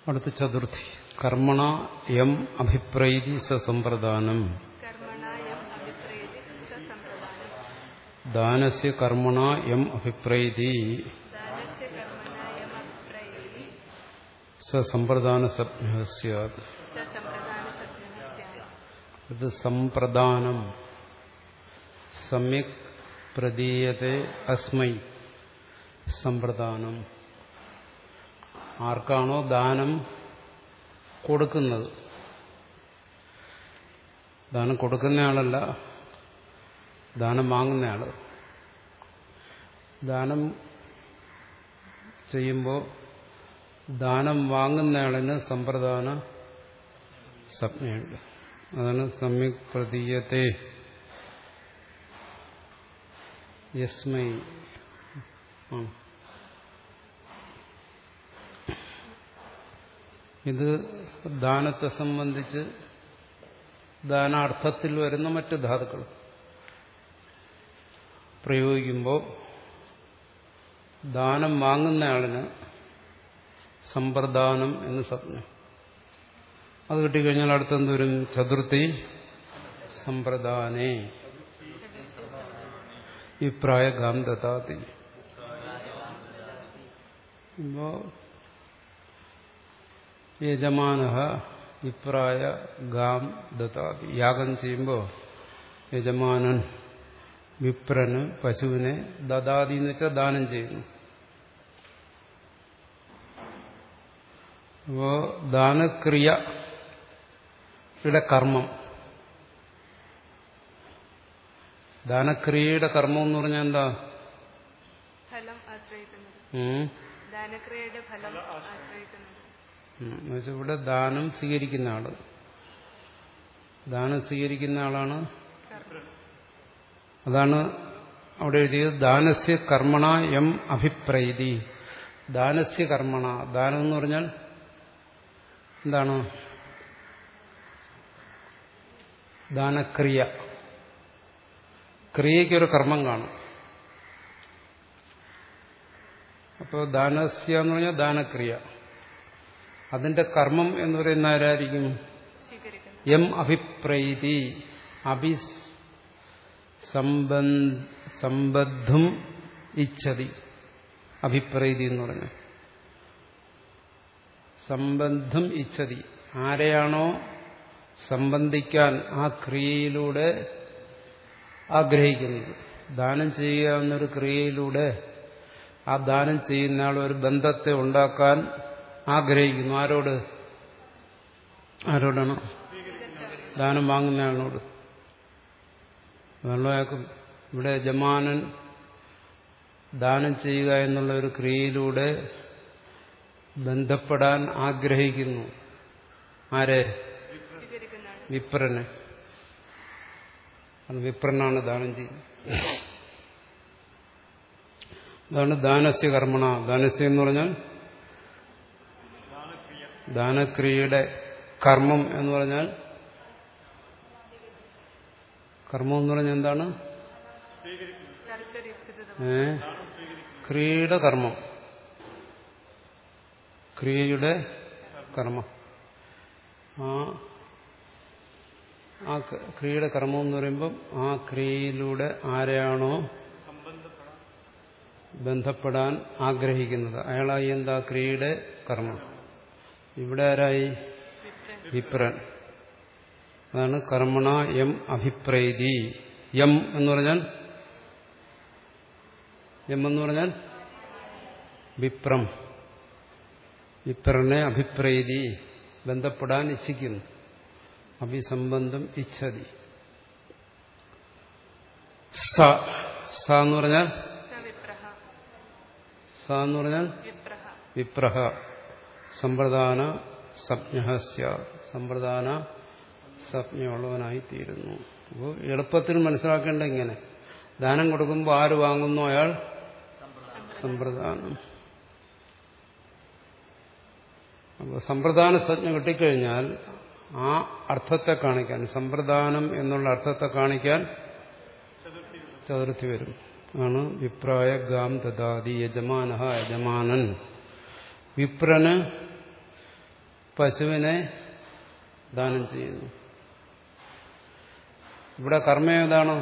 അടുത്ത ചതുർത്ഥി കർമ്മണ യം അഭിപ്രൈതി സസമ്പ്രദാനം कर्मणायम् अभिप्रेति ससम्प्रदानम् ദാനസ്യ കർമ്മണ യം അഭിപ്രൈതി दानस्य कर्मणायम् अभिप्रैति സസമ്പ്രദാന സജ്ഞ സ്യാത് ससम्प्रदानसज्ञः स्यात् ഇത് സമ്പ്രദാനം സമ്യക് പ്രതീയത്തെ അസ്മൈ സമ്പ്രദാനം ആർക്കാണോ ദാനം കൊടുക്കുന്നത് ദാനം കൊടുക്കുന്നയാളല്ല ദാനം വാങ്ങുന്നയാള് ദാനം ചെയ്യുമ്പോൾ ദാനം വാങ്ങുന്നയാളിന് സമ്പ്രദാന സംജ്ഞയുണ്ട് അതാണ് സമ്യക് പ്രതീയത്തെ യസ്മൈ ആ. ഇത് ദാനത്തെ സംബന്ധിച്ച് ദാനാർത്ഥത്തിൽ വരുന്ന മറ്റ് ധാതുക്കൾ പ്രയോഗിക്കുമ്പോൾ ദാനം വാങ്ങുന്നയാളിന് സമ്പ്രദാനം എന്ന് സംജ്ഞ അത് കിട്ടിക്കഴിഞ്ഞാൽ അടുത്തെന്ത് വരും ചതുർത്ഥി സമ്പ്രദാനേ ഇപ്രായ ഗാം ദത്താതി ഇപ്പോ യജമാന ഇപ്രായ ഗാം ദത്താതി യാഗം ചെയ്യുമ്പോൾ യജമാനൻ വിപ്രന് പശുവിനെ ദദാതി എന്ന് വെച്ചാൽ ദാനം ചെയ്യുന്നു അപ്പോ ദാനക്രിയയുടെ കർമ്മം ദാനക്രിയയുടെ കർമ്മം എന്ന് പറഞ്ഞാൽ എന്താ ഫലം ആശ്രയിക്കുന്നത് ഉം. ദാനക്രിയയുടെ ഫലം ആശ്രയിക്കുന്നത് ഉം. എന്നുവെച്ചാൽ ഇവിടെ ദാനം സ്വീകരിക്കുന്ന ആള് ദാനം സ്വീകരിക്കുന്ന ആളാണ് അതാണ് അവിടെ എഴുതിയത് ദാനസ്യ കർമ്മണ എം അഭിപ്രൈതി ദാനസ്യ കർമ്മണ ദാനം എന്ന് പറഞ്ഞാൽ എന്താണ് ദാനക്രിയ ക്രിയയ്ക്കൊരു കർമ്മം കാണും അപ്പോൾ ദാനസ്യ എന്ന് പറഞ്ഞാൽ ദാനക്രിയ അതിന്റെ കർമ്മം എന്ന് പറയുന്ന ആരായിരിക്കും സ്വീകരിക്കുന്നത് എം അഭിപ്രൈതി അഭി സംബന്ധം ഇച്ഛതി അഭിപ്രൈതി എന്ന് പറഞ്ഞു സംബന്ധം ഇച്ഛതി ആരെയാണോ സംബന്ധിക്കാൻ ആ ക്രിയയിലൂടെ ആഗ്രഹിക്കുന്നത് ദാനം ചെയ്യുക എന്നൊരു ക്രിയയിലൂടെ ആ ദാനം ചെയ്യുന്ന ആൾ ഒരു ബന്ധത്തെ ഉണ്ടാക്കാൻ ആഗ്രഹിക്കുന്നു ആരോട് ആരോടാണ് ദാനം വാങ്ങുന്ന ആളിനോട് അതാണല്ലോ അയാൾക്ക് ഇവിടെ യജമാനൻ ദാനം ചെയ്യുക എന്നുള്ള ഒരു ക്രിയയിലൂടെ ബന്ധപ്പെടാൻ ആഗ്രഹിക്കുന്നു ആരെ സ്വീകരിക്കുന്നതാണ് വിപ്രനെ അത് വിപ്രനാണ് ദാനം ചെയ്യുന്നത് അതാണ് ദാനസ്യ കർമ്മണ ദാനസ്യ എന്ന് പറഞ്ഞാൽ ദാനക്രിയയുടെ കർമ്മം എന്ന് പറഞ്ഞാൽ കർമ്മം എന്ന് പറഞ്ഞാൽ എന്താണ് കർത്തരിക്ഷിതം ഏ ക്രിയയുടെ കർമ്മം ക്രിയയുടെ കർമ്മം ആ ആ ക- ക്രിയയുടെ കർമ്മം എന്ന് പറയുമ്പം ആ ക്രിയയിലൂടെ ആരെയാണോ ബന്ധപ്പെടാൻ ആഗ്രഹിക്കുന്നത് അയാളായി എന്താ ക്രിയയുടെ കർമ്മം ഇവിടെ ആരായി വിപ്രൻ അതാണ് കർമ്മണ എം അഭിപ്രൈതി യം എന്ന് പറഞ്ഞാൽ എം എന്ന് പറഞ്ഞാൽ വിപ്രം വിപ്രനെ അഭിപ്രൈതി ബന്ധപ്പെടാൻ ഇച്ഛിക്കുന്നു അഭിസംബന്ധം ഇച്ഛതി സ സ എന്ന് പറഞ്ഞാൽ വിപ്രഹ സ എന്ന് പറഞ്ഞാൽ വിപ്രഹ വിപ്രഹ സമ്പ്രദാന സംജ്ഞ സമ്പ്രദാന സംജ്ഞയുള്ളവനായി തീരുന്നു അപ്പോൾ എളുപ്പത്തിൽ മനസ്സിലാക്കേണ്ട ഇങ്ങനെ ദാനം കൊടുക്കുമ്പോൾ ആര് വാങ്ങുന്നു അയാൾ സമ്പ്രദാനം അപ്പോൾ സമ്പ്രദാന സംജ്ഞ കിട്ടിക്കഴിഞ്ഞാൽ ആ അർത്ഥത്തെ കാണിക്കാൻ സമ്പ്രദാനം എന്നുള്ള അർത്ഥത്തെ കാണിക്കാൻ ചതുർത്ഥി വരും ആണ് വിപ്രായ ഗാം ദദാതി യജമാന യജമാനൻ വിപ്രന് പശുവിനെ ദാനം ചെയ്യുന്നു ഇവിടെ കർമ്മം ഏതാണ്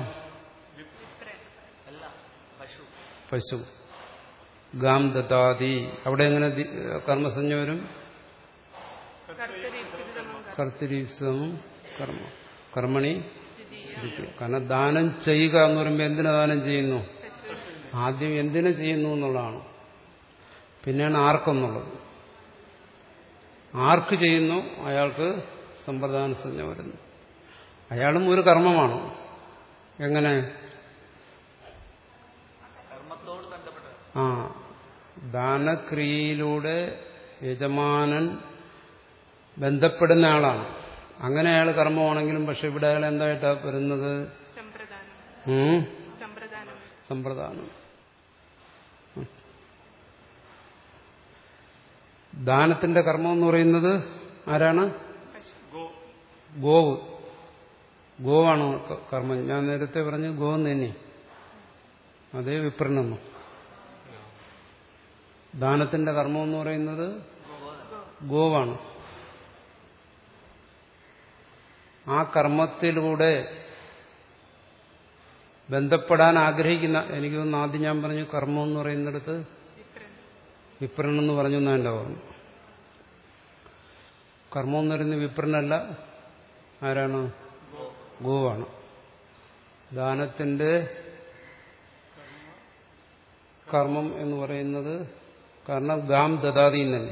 അല്ല പശു പശു ഗാം ദത്താതി അവിടെ എങ്ങനെ ദി- കർമ്മസഞ്ജ വരും കർത്തരീപ്സിതമം കർത്തിരീസമം കർമ്മ കർമ്മണി ദ്വിതീയ കാരണം ദാനം ചെയ്യുക എന്ന് പറയുമ്പോൾ എന്തിനു ദാനം ചെയ്യുന്നു പശുവിന് ആദ്യം എന്തിനു ചെയ്യുന്നു എന്നുള്ളതാണ് പിന്നെയാണ് ആർക്കെന്നുള്ളത് ആർക്ക് ചെയ്യുന്നു അയാൾക്ക് സമ്പ്രദാന സഞ്ജ വരുന്നു അയാളും ഒരു കർമ്മമാണ് എങ്ങനെ കർമ്മത്തോട് ബന്ധപ്പെട്ടത് ആ ദാനക്രിയയിലൂടെ യജമാനൻ ബന്ധപ്പെടുന്ന ആളാണ് അങ്ങനെ അയാൾ കർമ്മമാണെങ്കിലും പക്ഷെ ഇവിടെ അയാൾ എന്തായിട്ടാണ് വരുന്നത് സമ്പ്രദാനം ഉം, സമ്പ്രദാനം സമ്പ്രദാനം ദാനത്തിന്റെ കർമ്മം എന്ന് പറയുന്നത് ആരാണ് പശു ഗോവ് ഗോവാണ് ക- കർമ്മം ഞാൻ നേരത്തെ പറഞ്ഞു ഗോ തന്നെ അതേ വിപ്രണെന്നു ദാനത്തിന്റെ കർമ്മം എന്ന് പറയുന്നത് ഗോവാണ് ആ കർമ്മത്തിലൂടെ ബന്ധപ്പെടാൻ ആഗ്രഹിക്കുന്ന എനിക്ക് തോന്നുന്നു ആദ്യം ഞാൻ പറഞ്ഞു കർമ്മം എന്ന് പറയുന്നിടത്ത് വിപ്രൻ വിപ്രണെന്ന് പറഞ്ഞു എന്നാ എൻ്റെ ഓർമ്മ കർമ്മം എന്ന് പറയുന്നത് വിപ്രനല്ല ആരാണ് ഗോവാണ് ദാനത്തിന്റെ കർമ്മം എന്ന് പറയുന്നത് കാരണം ഗാം ദദാതി തന്നെ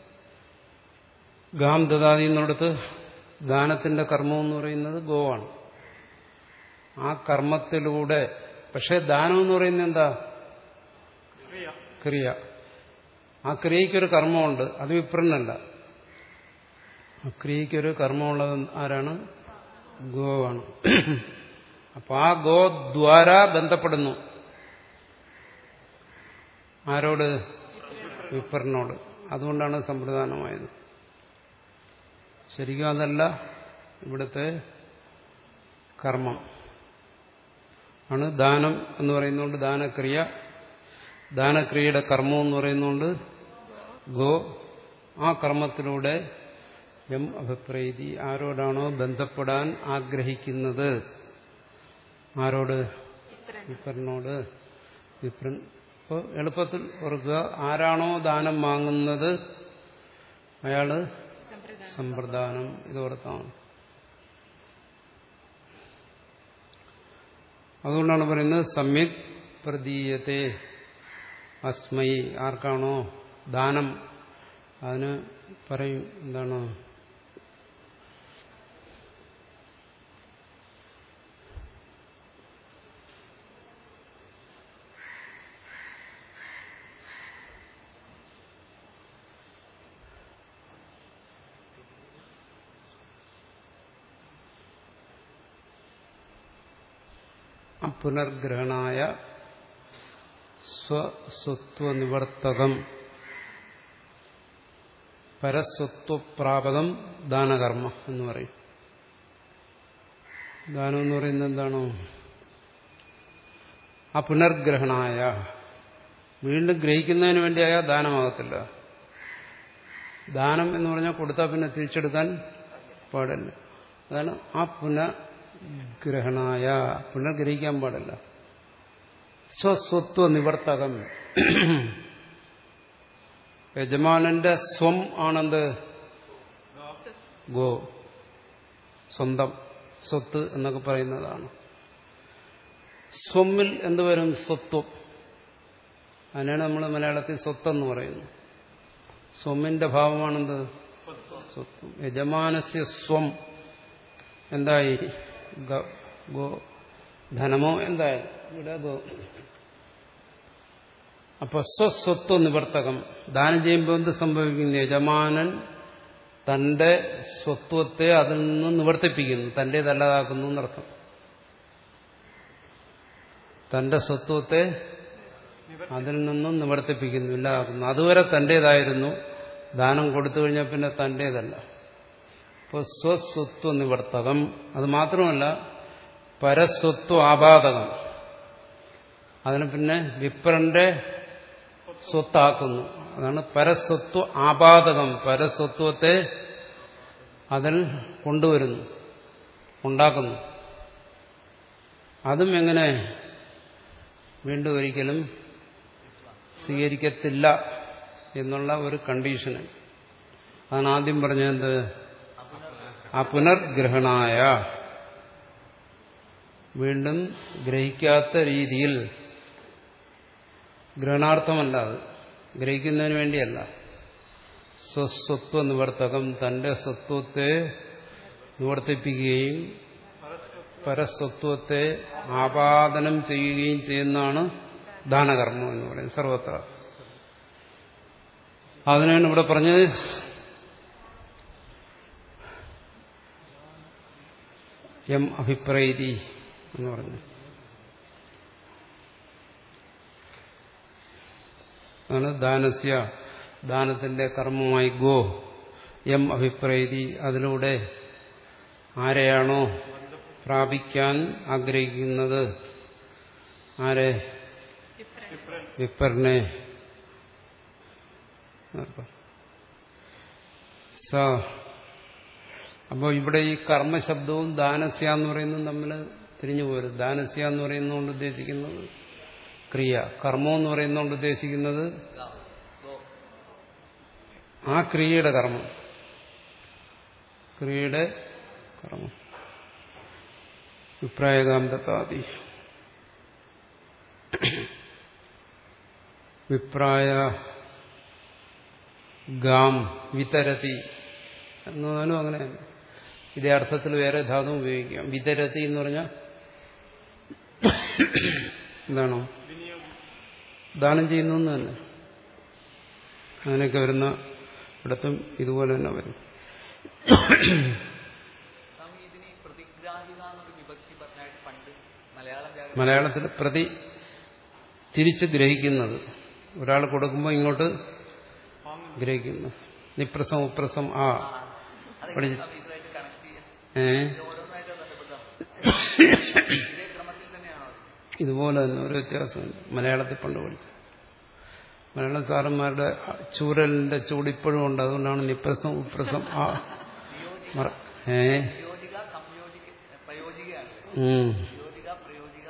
ഗാം ദദാതി എന്നിടത്ത് ദാനത്തിന്റെ കർമ്മം എന്ന് പറയുന്നത് ഗോവാണ് ആ കർമ്മത്തിലൂടെ പക്ഷെ ദാനം എന്ന് പറയുന്നത് എന്താ ക്രിയ ആ ക്രിയയ്ക്കൊരു കർമ്മമുണ്ട് അത് വിപ്രനല്ല ആ ക്രിയയ്ക്കൊരു കർമ്മമുള്ളത് ആരാണ് ഗോവാണ് അപ്പൊ ആ ഗോ ദ്വാര ബന്ധപ്പെടുന്നു ആരോട് വിപ്രനോട് അതുകൊണ്ടാണ് സമ്പ്രദാനമായത് ശരിക്കും അതല്ല ഇവിടുത്തെ കർമ്മം ആണ് ദാനം എന്ന് പറയുന്നതുകൊണ്ട് ദാനക്രിയ ദാനക്രിയയുടെ കർമ്മം എന്ന് പറയുന്നതുകൊണ്ട് ഗോ ആ കർമ്മത്തിലൂടെ എം അഭിപ്രീതി ആരോടാണോ ബന്ധപ്പെടാൻ ആഗ്രഹിക്കുന്നത് ആരോട് വിപ്രൻ വിപ്രനോട് വിപ്രൻ ഇപ്പോൾ എളുപ്പത്തിൽ ഓർക്കുക ആരാണോ ദാനം വാങ്ങുന്നത് അയാള് സമ്പ്രദാനം സമ്പ്രദാനം ഇതോടത്താണ് അതുകൊണ്ടാണ് പറയുന്നത് സമ്യക് പ്രതീയത്തെ അസ്മൈ ആർക്കാണോ ദാനം അതിന് പറയും എന്താണ് പുനർഗ്രഹണായ സ്വസ്വത്വനിവർത്തകം പരസ്വത്വപ്രാപകം ദാനകർമ്മ എന്ന് പറയും ദാനം എന്ന് പറയുന്നത് എന്താണോ ആ പുനർഗ്രഹണായ വീണ്ടും ഗ്രഹിക്കുന്നതിന് വേണ്ടിയായ ദാനമാകത്തില്ല ദാനം എന്ന് പറഞ്ഞാൽ കൊടുത്താൽ പിന്നെ തിരിച്ചെടുക്കാൻ പാടില്ല അതാണ് ആ പുനഃഗ്രഹണായ പുനർഗ്രഹിക്കാൻ പാടില്ല സ്വസ്വത്വ നിവർത്തകം യജമാനന്റെ സ്വം ആണെന്ത് ഗോ സ്വന്തം സ്വത്ത് എന്നൊക്കെ പറയുന്നതാണ് സ്വമ്മിൽ എന്ത് വരും സ്വത്വം അതിനാണ് നമ്മൾ മലയാളത്തിൽ സ്വത്തെന്ന് പറയുന്നത് സ്വമ്മിന്റെ ഭാവമാണെന്ത് സ്വത്വം യജമാനസ്യ സ്വം എന്തായി ഗ- ഗോ ധനമോ എന്തായാലും ഇവിടെ ഗോ അപ്പൊ സ്വസ്വത്വ നിവർത്തകം ദാനം ചെയ്യുമ്പോൾ എന്ത് സംഭവിക്കുന്നു യജമാനൻ തന്റെ സ്വത്വത്തെ അതിൽ നിന്ന് നിവർത്തിപ്പിക്കുന്നു തന്റേതല്ലാതാക്കുന്നു എന്നർത്ഥം തന്റെ സ്വത്വത്തെ അതിൽ നിന്നും നിവർത്തിപ്പിക്കുന്നു ഇല്ലാതാക്കുന്നു അതുവരെ തന്റേതായിരുന്നു ദാനം കൊടുത്തു കഴിഞ്ഞാൽ പിന്നെ തന്റേതല്ല ഇപ്പോൾ സ്വസ്വത്വ നിവർത്തകം അത് മാത്രമല്ല പരസ്വത്വ ആപാദകം അതിന് പിന്നെ വിപ്രന്റെ സ്വത്താക്കുന്നു അതാണ് പരസ്വത്വ ആപാദകം പരസ്വത്വത്തെ അതിൽ കൊണ്ടുവരുന്നു ഉണ്ടാക്കുന്നു അതും എങ്ങനെ വീണ്ടും ഒരിക്കലും സ്വീകരിക്കത്തില്ല എന്നുള്ള ഒരു കണ്ടീഷന് അതാണ് ആദ്യം പറഞ്ഞത് ആ പുനർഗ്രഹണായ വീണ്ടും ഗ്രഹിക്കാത്ത രീതിയിൽ ഗ്രഹണാർത്ഥമല്ല അത് ഗ്രഹിക്കുന്നതിന് വേണ്ടിയല്ല സ്വസ്വത്വ നിവർത്തകം തന്റെ സ്വത്വത്തെ നിവർത്തിപ്പിക്കുകയും പരസ്വത്വത്തെ ആപാദനം ചെയ്യുകയും ചെയ്യുന്നതാണ് ദാനകർമ്മം എന്ന് പറയുന്നത് സർവത്ര അതിനാണ് ഇവിടെ പറഞ്ഞത് എം അഭിപ്രൈതി എന്ന് പറഞ്ഞു അതാണ് ദാനസ്യ ദാനത്തിന്റെ കർമ്മമായി ഗോ എം അഭിപ്രൈതി അതിലൂടെ ആരെയാണോ പ്രാപിക്കാൻ ആഗ്രഹിക്കുന്നത് ആരെ വിപ്പറിനെ സ അപ്പോൾ ഇവിടെ ഈ കർമ്മശബ്ദവും ദാനസ്യ എന്ന് പറയുന്നതും തമ്മിൽ തിരിഞ്ഞു പോരും ദാനസ്യ എന്ന് പറയുന്നതുകൊണ്ട് ഉദ്ദേശിക്കുന്നത് ക്രിയ കർമ്മം എന്ന് പറയുന്നതുകൊണ്ട് ഉദ്ദേശിക്കുന്നത് ആ ക്രിയയുടെ കർമ്മം ക്രിയയുടെ കർമ്മം വിപ്രായകാന്തത്താതി വിപ്രായ ഗാം വിതരതി എന്നാലും അങ്ങനെ ഇതേ അർത്ഥത്തിൽ വേറെ ധാതു ഉപയോഗിക്കാം വിതരതി എന്ന് പറഞ്ഞാൽ എന്താണോ ദാനം ചെയ്യുന്നു എന്ന് തന്നെ അങ്ങനെയൊക്കെ വരുന്ന ഇടത്തും ഇതുപോലെ തന്നെ വരും സ്വാമി ഇതിന് പ്രതിഗ്രാഹിക എന്നൊരു വിഭക്തി പറഞ്ഞായിട്ട് പണ്ട് മലയാളം വ്യാകരണം മലയാളത്തിൽ പ്രതി തിരിച്ച് ഗ്രഹിക്കുന്നത് ഒരാൾ കൊടുക്കുമ്പോൾ ഇങ്ങോട്ട് ഗ്രഹിക്കുന്നു നിപ്രസം ഉപ്രസം ആ അതെങ്ങനെ പഠിച്ചു. സ്വാമി ഇതുമായിട്ട് കണക്ട് ചെയ്യാം ഏ ഇത് ഓരോന്നായിട്ട് ബന്ധപ്പെട്ടാണ് ഇതേ ക്രമത്തിൽ തന്നെയാണോ അത്? ഇതുപോലെ തന്നെ ഒരു വ്യത്യാസമുണ്ട് മലയാളത്തിൽ പണ്ട് പഠിച്ചു മലയാളം സാറന്മാരുടെ ചൂരലിന്റെ ചൂടിപ്പോഴും ഉണ്ട് അതുകൊണ്ടാണ് നിപ്രസം ഉപ്രസം ആ മറ- ഏ പ്രയോജിക സംയോജിക പ്രയോജികയാണ് ഉം. പ്രയോജിക പ്രയോജിക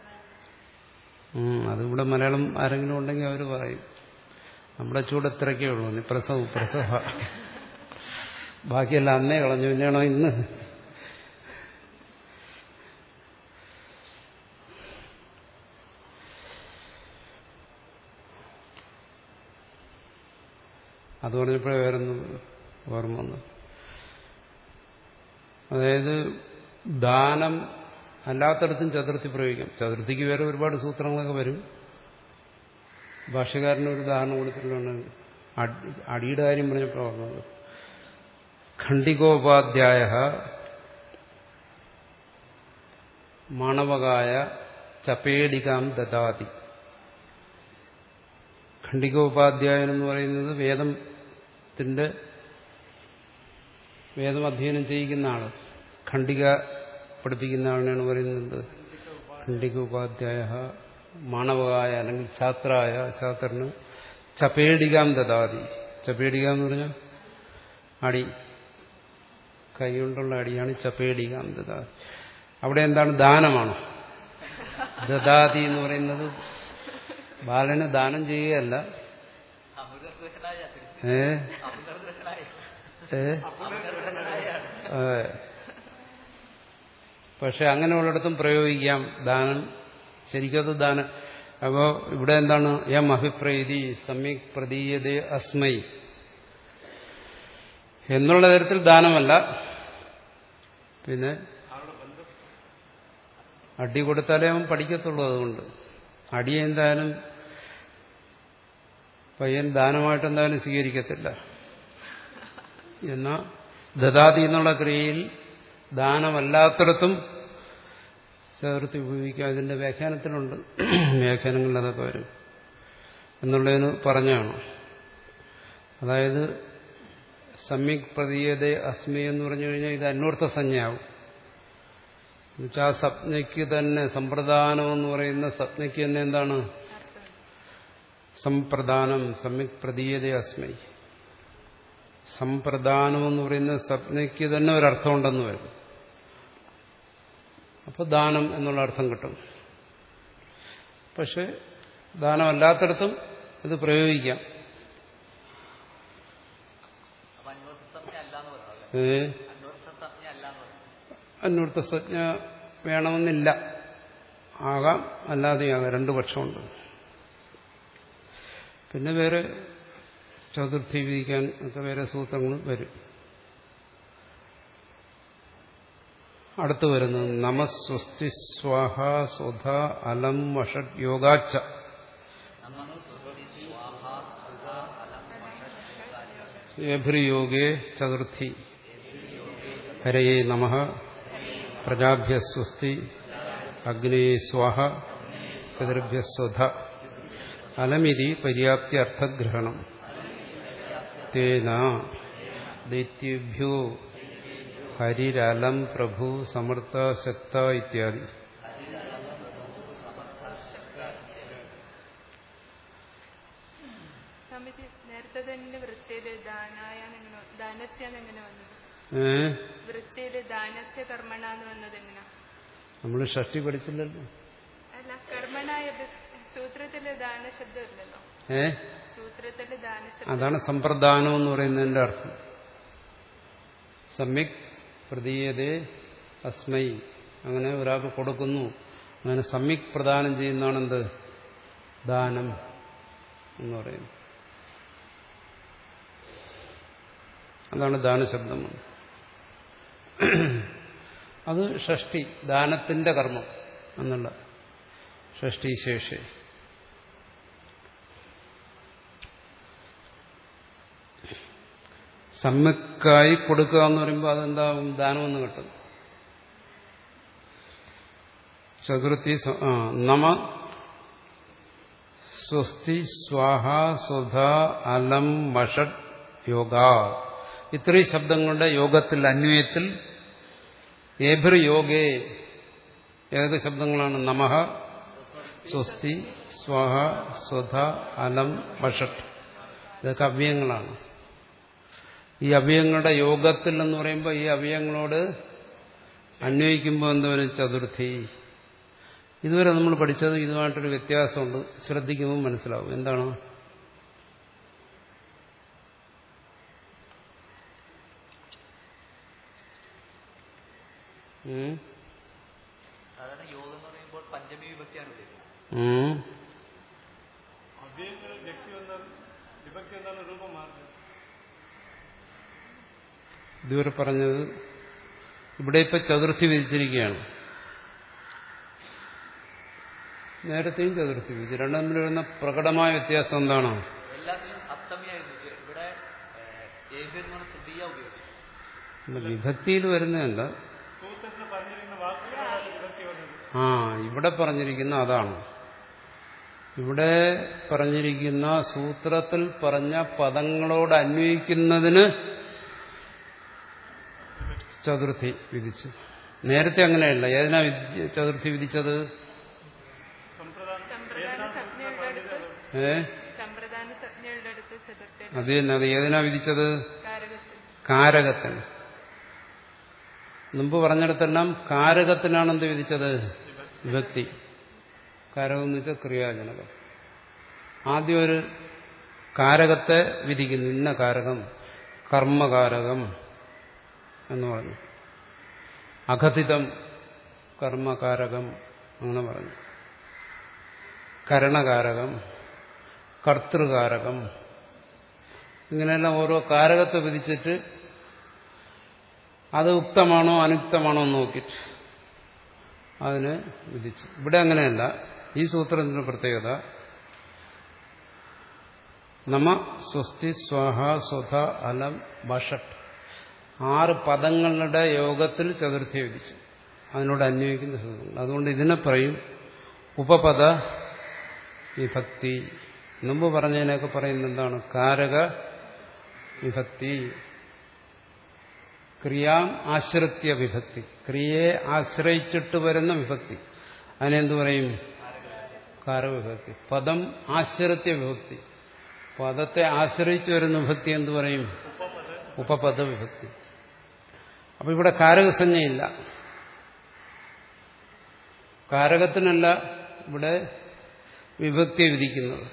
ഉം. അതിവിടെ മലയാളം ആരെങ്കിലും ഉണ്ടെങ്കിൽ അവർ പറയും നമ്മുടെ ചൂട് എത്രയൊക്കെ ഉള്ളൂ നിപ്രസം ഉപ്രസം ബാക്കിയെല്ലാം അന്നേ കളഞ്ഞു പിന്നെയാണോ ഇന്ന് അത് പറഞ്ഞപ്പോഴേ വേറൊന്ന് ഓർമ്മ വന്നു അതായത് ദാനം അല്ലാത്തടത്തും ചതുർത്ഥി പ്രയോഗിക്കാം ചതുർത്ഥിക്ക് വേറെ ഒരുപാട് സൂത്രങ്ങളൊക്കെ വരും ഭാഷകാരന് ഒരു ഉദാഹരണം കൊടുത്തിട്ടുള്ളതാണ് അടി- അടിയുടെ കാര്യം പറഞ്ഞപ്പോൾ ഓർമ്മത് ഖണ്ഡികോപാധ്യായ മാണവകായ ചപേടികാം ദദാതി ഖണ്ഡികോപാധ്യായൻ എന്ന് പറയുന്നത് വേദത്തിന്റെ വേദം അധ്യയനം ചെയ്യിക്കുന്ന ആള് ഖണ്ഡിക പഠിപ്പിക്കുന്ന ആളിനാണ് പറയുന്നത് ഖണ്ഡിക ഉപാധ്യായ മാണവകായ അല്ലെങ്കിൽ ഛാത്രായ ഛാത്രന് ചപേടികാം ദദാതി ചപേടിക എന്ന് പറഞ്ഞാൽ അടി കൈകൊണ്ടുള്ള അടിയാണ് ചപേടികാം ദദാതി അവിടെ എന്താണ് ദാനമാണ് ദദാതി എന്ന് പറയുന്നത് ബാലന് ദാനം ചെയ്യുകയല്ല അമൃതൃഹനായ ഏ അമൃതൃഹനായ ഏ അമൃതൃഹനായ അതെ പക്ഷെ അങ്ങനെയുള്ളിടത്തും പ്രയോഗിക്കാം ദാനം ശരിക്കത് ദാനം അപ്പോ ഇവിടെ എന്താണ് യം അഭിപ്രൈതി സമ്യക് പ്രതീയതേ അസ്മൈ എന്നുള്ള തരത്തിൽ ദാനമല്ല പിന്നെ അടി കൊടുത്താലേ അവൻ പഠിക്കത്തുള്ളൂ അതുകൊണ്ട് അടി എന്തായാലും പയ്യൻ ദാനമായിട്ട് എന്തായാലും സ്വീകരിക്കത്തില്ല എന്നാൽ ദദാതി എന്നുള്ള ക്രിയയിൽ ദാനമല്ലാത്തിടത്തും ചേർത്ത് ഉപയോഗിക്കാം അതിന്റെ വ്യാഖ്യാനത്തിലുണ്ട് വ്യാഖ്യാനങ്ങളിൽ അതൊക്കെ വരും എന്നുള്ളതിന് പറഞ്ഞാണ് അതായത് സമ്യക് പ്രതീയത അസ്മി എന്ന് പറഞ്ഞു കഴിഞ്ഞാൽ ഇത് അന്വർത്ഥ സംജ്ഞയാവും എന്നുവെച്ചാൽ ആ സപ്നയ്ക്ക് തന്നെ സമ്പ്രദാനം എന്ന് പറയുന്ന സപ്നയ്ക്ക് തന്നെ എന്താണ് സംപ്രദാനം സമ്യക് പ്രതീയത അസ്മൈ സമ്പ്രദാനം എന്ന് പറയുന്ന സംജ്ഞയ്ക്ക് തന്നെ ഒരർത്ഥമുണ്ടെന്ന് വരും അപ്പോൾ ദാനം എന്നുള്ള അർത്ഥം കിട്ടും പക്ഷെ ദാനമല്ലാത്തടത്തും ഇത് പ്രയോഗിക്കാം അപ്പൊ അന്വർത്ഥ സംജ്ഞ അല്ല എന്ന് പറയാം ഏ അന്വർത്ഥ സംജ്ഞ അല്ല എന്ന് പറയാം അന്വർത്ഥ സംജ്ഞ വേണമെന്നില്ല ആകാം അല്ലാതെയാകാം രണ്ടു പക്ഷമുണ്ട് പിന്നെ വേറെ ചതുർത്ഥി വിധിക്കാൻ ഒക്കെ വേറെ സൂത്രങ്ങൾ വരും അടുത്ത് വരുന്നത് നമസ്വസ്തി സ്വാഹ സ്വധ അലം വഷഡ് യോഗാച്ച ഏഭ്രിയോഗേ ചതുർത്ഥി ഹരയേ നമ പ്രജാഭ്യസ്വസ്തി അഗ്നേ സ്വാഹ പിതൃഭ്യസ്വധ അലമിതി പര്യാപ്തിയർത്ഥഗ്രഹണം തേന ദൈത്യേഭ്യോ ഹരിരലം പ്രഭു സമർത്ഥ ശക്ത ഇത്യാദി സ്വാമിജി നേരത്തെ തന്നെ വൃത്തിയില് ദാനായാന്നെങ്ങനെ ദാനസ്യാന്ന് എങ്ങനെ വന്നത് ഏ വൃത്തിയില് ദാനസ്യ കർമ്മണ എന്ന് വന്നത് എങ്ങനെ നമ്മൾ ഷഷ്ടി പഠിച്ചില്ലല്ലോ അല്ല കർമ്മണായ ബ- സൂത്രത്തില് ദാനശബ്ദം ഇല്ലല്ലോ ഏ സൂത്രത്തില് ദാനശബ്ദം അതാണ് സമ്പ്രദാനം എന്ന് പറയുന്നതിന്റെ അർത്ഥം സമ്യക് പ്രതീയതേ അസ്മൈ അങ്ങനെ ഒരാൾക്ക് കൊടുക്കുന്നു അങ്ങനെ സമ്യക് പ്രദാനം ചെയ്യുന്നതാണ് എന്ത് ദാനം എന്ന് പറയുന്നത് അതാണ് ദാനശബ്ദം അത് ഷഷ്ടി ദാനത്തിന്റെ കർമ്മം എന്നുള്ള ഷഷ്ടി ശേഷി സമ്യക്കായി കൊടുക്കുക എന്ന് പറയുമ്പോൾ അതെന്താവും ദാനമെന്ന് കിട്ടും ചതുർത്ഥി സ- ആ, നമ സ്വസ്തി സ്വാഹ സ്വധ അലം വഷഡ് യോഗ ഇത്രയും ശബ്ദങ്ങളുടെ യോഗത്തിൽ അന്വയത്തിൽ ഏഭൃ യോഗേ ഏതൊക്കെ ശബ്ദങ്ങളാണ് നമഃ സ്വസ്തി സ്വാഹ സ്വധ അലം വഷട്ട് ഇതൊക്കെ അവ്യയങ്ങളാണ് ഈ അവയവങ്ങളുടെ യോഗത്തിൽ എന്ന് പറയുമ്പോൾ ഈ അവയവങ്ങളോട് അന്വയിക്കുമ്പോൾ എന്തോരും ചതുർത്ഥി ഇതുവരെ നമ്മൾ പഠിച്ചത് ഇതുമായിട്ടൊരു വ്യത്യാസമുണ്ട് ശ്രദ്ധിക്കുമ്പോൾ മനസ്സിലാവും എന്താണ് ഉം? സാധാരണ യോഗം എന്ന് പറയുമ്പോൾ പഞ്ചമി വിഭക്തിയാണ് ഉപയോഗിക്കുന്നത് ഉം? അവ്യയങ്ങൾ വ്യക്തി വന്നാൽ വിഭക്തി എന്താണ് രൂപം മാറുന്നത് ഇതുവരെ പറഞ്ഞത് ഇവിടെ ഇപ്പൊ ചതുർത്ഥി വിധിച്ചിരിക്കുകയാണ് നേരത്തെയും ചതുർത്ഥി വിധിച്ചു രണ്ടും തമ്മിൽ വരുന്ന പ്രകടമായ വ്യത്യാസം എന്താണോ എല്ലാത്തിലും സപ്തമിയായിരുന്നു ഇത് ഇവിടെ ഏബി എന്ന് പറഞ്ഞ തൃതീയ ഉപയോഗിച്ചു അല്ല, വിഭക്തിയിൽ വരുന്നതല്ല സൂത്രത്തിൽ പറഞ്ഞിരിക്കുന്ന വാക്കുകളാണ് വിഭക്തി വന്നത് ആ ഇവിടെ പറഞ്ഞിരിക്കുന്ന അതാണ് ഇവിടെ പറഞ്ഞിരിക്കുന്ന സൂത്രത്തിൽ പറഞ്ഞ പദങ്ങളോട് അന്വയിക്കുന്നതിന് ചതുർത്ഥി വിധിച്ചു നേരത്തെ അങ്ങനെയല്ല ഏതിനാ വിധി- ചതുർത്ഥി വിധിച്ചത് സമ്പ്രദായം സമ്പ്രദാന സംജ്ഞയുടെ അടുത്ത് ഏ സമ്പ്രദാന സംജ്ഞയുടെ അടുത്ത് ചതുർത്ഥ അത് തന്നെ അത് ഏതിനാ വിധിച്ചത് കാരകത്തിൽ കാരകത്തിന് മുമ്പ് പറഞ്ഞിടത്തെല്ലാം കാരകത്തിനാണ് എന്ത് വിധിച്ചത് വിഭക്തി കാരകം എന്ന് വെച്ചാൽ ക്രിയാജനകം ആദ്യം ഒരു കാരകത്തെ വിധിക്കുന്നു ഇന്ന കാരകം കർമ്മകാരകം എന്ന് പറഞ്ഞു അകഥിതം കർമ്മകാരകം അങ്ങനെ പറഞ്ഞു കരണകാരകം കർത്തൃകാരകം ഇങ്ങനെയെല്ലാം ഓരോ കാരകത്തെ വിധിച്ചിട്ട് അത് ഉക്തമാണോ അനുക്തമാണോ എന്ന് നോക്കിയിട്ട് അതിന് വിധിച്ചു ഇവിടെ അങ്ങനെയല്ല ഈ സൂത്രത്തിന്റെ പ്രത്യേകത നമ സ്വസ്തി സ്വാഹ സ്വധ അലം ബഷട്ട് ആറ് പദങ്ങളുടെ യോഗത്തിൽ ചതുർത്ഥി വിധിച്ചു അതിനോട് അന്വയിക്കുന്ന സൂത്രങ്ങൾ അതുകൊണ്ട് ഇതിനെ പറയും ഉപപദ വിഭക്തി മുമ്പ് പറഞ്ഞതിനൊക്കെ പറയുന്നത് എന്താണ് കാരക വിഭക്തി ക്രിയാം ആശ്രിത്യ വിഭക്തി ക്രിയയെ ആശ്രയിച്ചിട്ട് വരുന്ന വിഭക്തി അതിനെന്ത് പറയും കാരവിഭക്തി പദം ആശ്രിത്യ വിഭക്തി പദത്തെ ആശ്രയിച്ചു വരുന്ന വിഭക്തി എന്ത് പറയും ഉപപദ വിഭക്തി അപ്പൊ ഇവിടെ കാരകസഞ്ജയില്ല കാരകത്തിനല്ല ഇവിടെ വിഭക്തി വിധിക്കുന്നത്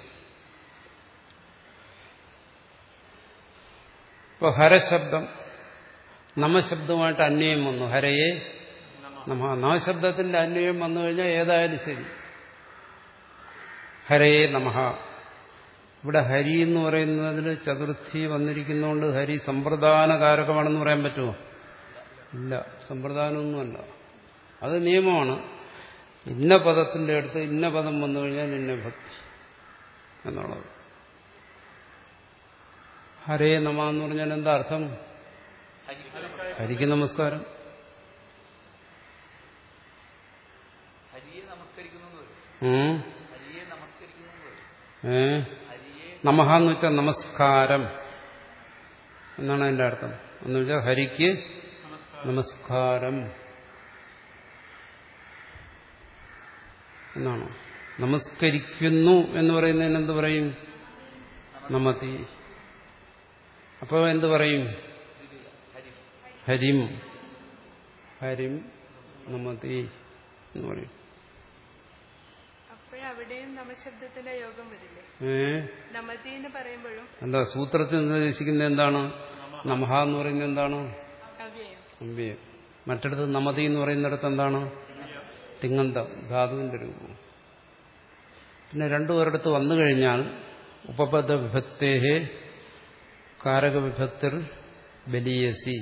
ഇപ്പൊ ഹരശബ്ദം നമശബ്ദമായിട്ട് അന്വയം വന്നു ഹരയെ നമ നമശബ്ദത്തിന്റെ അന്വയം വന്നു കഴിഞ്ഞാൽ ഏതായാലും ശരി ഹരയെ നമഃ ഇവിടെ ഹരി എന്ന് പറയുന്നതിൽ ചതുർത്ഥി വന്നിരിക്കുന്നതുകൊണ്ട് ഹരി സമ്പ്രദാനകാരകമാണെന്ന് പറയാൻ പറ്റുമോ ഇല്ല സമ്പ്രദാനമൊന്നുമല്ല അത് നിയമമാണ് ഇന്ന പദത്തിന്റെ അടുത്ത് ഇന്ന പദം വന്നു കഴിഞ്ഞാൽ ഇന്ന ഭക്തി എന്നുള്ളത് ഹരേ നമ എന്ന് പറഞ്ഞാൽ എന്താ അർത്ഥം ഹരിക്ക് നമസ്കാരം ഹരിയെ നമസ്കരിക്കുന്നു എന്ന് വരും ഉം. ഹരിയെ നമസ്കരിക്കുന്നു എന്ന് വരും ഏ ഹരിയെ നമഹ എന്ന് വെച്ചാൽ നമസ്കാരം എന്നാണ് അതിന്റെ അർത്ഥം എന്ന് വെച്ചാൽ ഹരിക്ക് നമസ്കാരം എന്നാണ് നമസ്കരിക്കുന്നു എന്ന് പറയുന്നതിന് എന്ത് പറയും നമതി അപ്പോൾ എന്ത് പറയും ഹരിം ഹരിം നമതി എന്ന് പറയും അപ്പോഴവിടെയും നമശബ്ദത്തിന്റെ യോഗം വരില്ലേ ഏ നമതി എന്ന് പറയുമ്പോഴും അല്ല സൂത്രത്തിൽ നിർദ്ദേശിക്കുന്നത് എന്താണ് നമഹ എന്ന് പറയുന്നത് എന്താണ് അവ്യയം അമ്പിയം മറ്റിടത്ത് നമതി എന്ന് പറയുന്നിടത്ത് എന്താണ് തിങ്ങന്തം ധാതുവിന്റെ രൂപം പിന്നെ രണ്ടു പേരിടത്ത് വന്നു കഴിഞ്ഞാൽ ഉപപദ വിഭക്തേഹേ കാരക വിഭക്തിർ ബലീയസി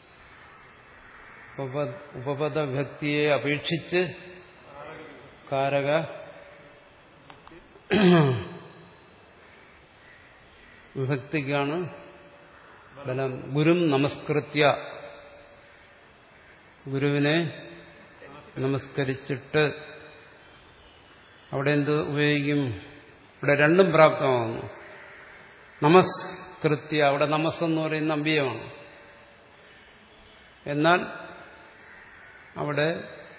ഉപപ- ഉപപദ വിഭക്തിയെ അപേക്ഷിച്ച് കാരക വിഭക്തിക്കാണ് ബലം ഗുരും നമസ്കൃത്യ ഗുരുവിനെ നമസ്കരിച്ചിട്ട് അവിടെ എന്ത് ഉപയോഗിക്കും ഇവിടെ രണ്ടും പ്രാപ്തമാകുന്നു നമസ്കൃത്യ അവിടെ നമസ് എന്ന് പറയുന്ന അമ്പിയമാണ് എന്നാൽ അവിടെ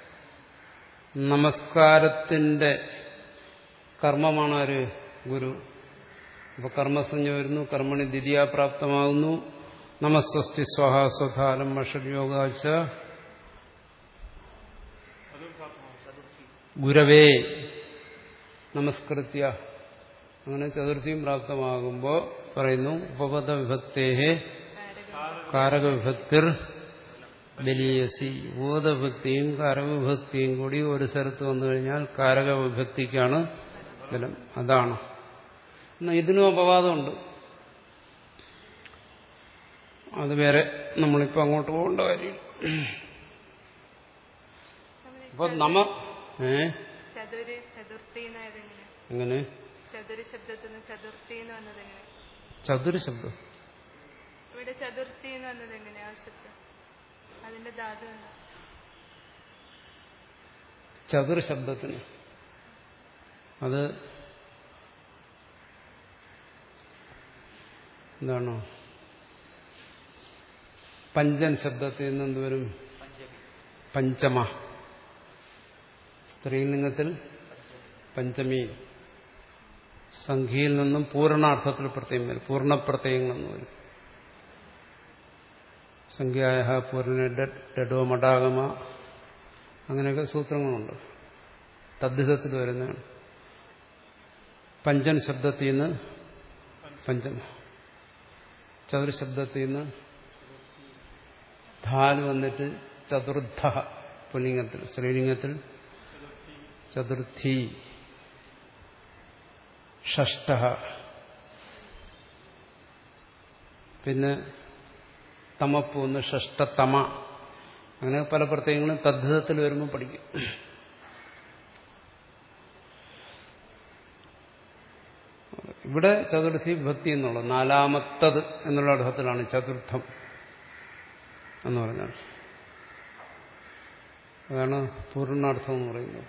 നമസ്കാരത്തിന്റെ കർമ്മമാണ് ഒരു ഗുരു അപ്പൊ കർമ്മസഞ്ജ വരുന്നു കർമ്മണി ദ്വിതീയാപ്രാപ്തമാകുന്നു നമസ്വസ്തി സ്വഹ സ്വധാലം മഷഡ്യോഗാച്ച ഗുരവേ നമസ്കൃത്യ അങ്ങനെ ചതുർത്ഥിയും പ്രാപ്തമാകുമ്പോൾ പറയുന്നു ഉപപദ വിഭക്തേഹേ കാരക വിഭക്തിർ ബലീയസി ബോധഭക്തിയും കാരകവിഭക്തിയും കൂടി ഒരു സ്ഥലത്ത് വന്നു കഴിഞ്ഞാൽ കാരക വിഭക്തിക്കാണ് ബലം അതാണ് എന്നാൽ ഇതിനും അപവാദമുണ്ട് അത് വേറെ നമ്മളിപ്പോൾ അങ്ങോട്ട് പോകേണ്ട കാര്യം അപ്പൊ നമ്മ ഏ ചതുര് ചതുർത്ഥി എന്നായതെങ്ങനെ എങ്ങനെ ചതുര് ശബ്ദത്തിൽ നിന്ന് ചതുർത്ഥി എന്ന് വന്നതെങ്ങനെ ചതുര ശബ്ദം ഇവിടെ ചതുർത്ഥി എന്ന് വന്നത് എങ്ങനെ ആ ശബ്ദം അതിന്റെ ധാതു എന്താ ചതുർ ശബ്ദത്തിന് അത് എന്താണ് പഞ്ചൻ ശബ്ദത്തിൽ നിന്ന് എന്തുവരും പഞ്ചമി പഞ്ചമ സ്ത്രീലിംഗത്തിൽ പഞ്ചമി സംഖ്യയിൽ നിന്നും പൂർണ്ണാർത്ഥത്തിൽ പ്രത്യയം വരും പൂർണ്ണപ്രത്യയങ്ങൾ എന്ന് വരും സംഖ്യായ പൂർണ്ണ ഡഡോ മടാഗമ അങ്ങനെയൊക്കെ സൂത്രങ്ങളുണ്ട് തദ്ധിതത്തിൽ വരുന്നതാണ് പഞ്ചൻ ശബ്ദത്തിൽ നിന്ന് പഞ്ചമ ചതുർ ശബ്ദത്തിൽ നിന്ന് ധാല് വന്നിട്ട് ചതുർദ്ധ പുല്ലിംഗത്തിൽ സ്ത്രീലിംഗത്തിൽ ചതുർത്ഥി ഷഷ്ട പിന്നെ തമപ്പൂന്ന് ഷഷ്ടതമ അങ്ങനെ പല പ്രത്യയങ്ങളും തദ്ധിതത്തിൽ വരുമ്പോൾ പഠിക്കും ഇവിടെ ചതുർത്ഥി ഭക്തി എന്നുള്ളത് നാലാമത്തത് എന്നുള്ള അർത്ഥത്തിലാണ് ചതുർത്ഥം എന്ന് പറഞ്ഞാൽ അതാണ് പൂർണ്ണാർത്ഥം എന്ന് പറയുന്നത്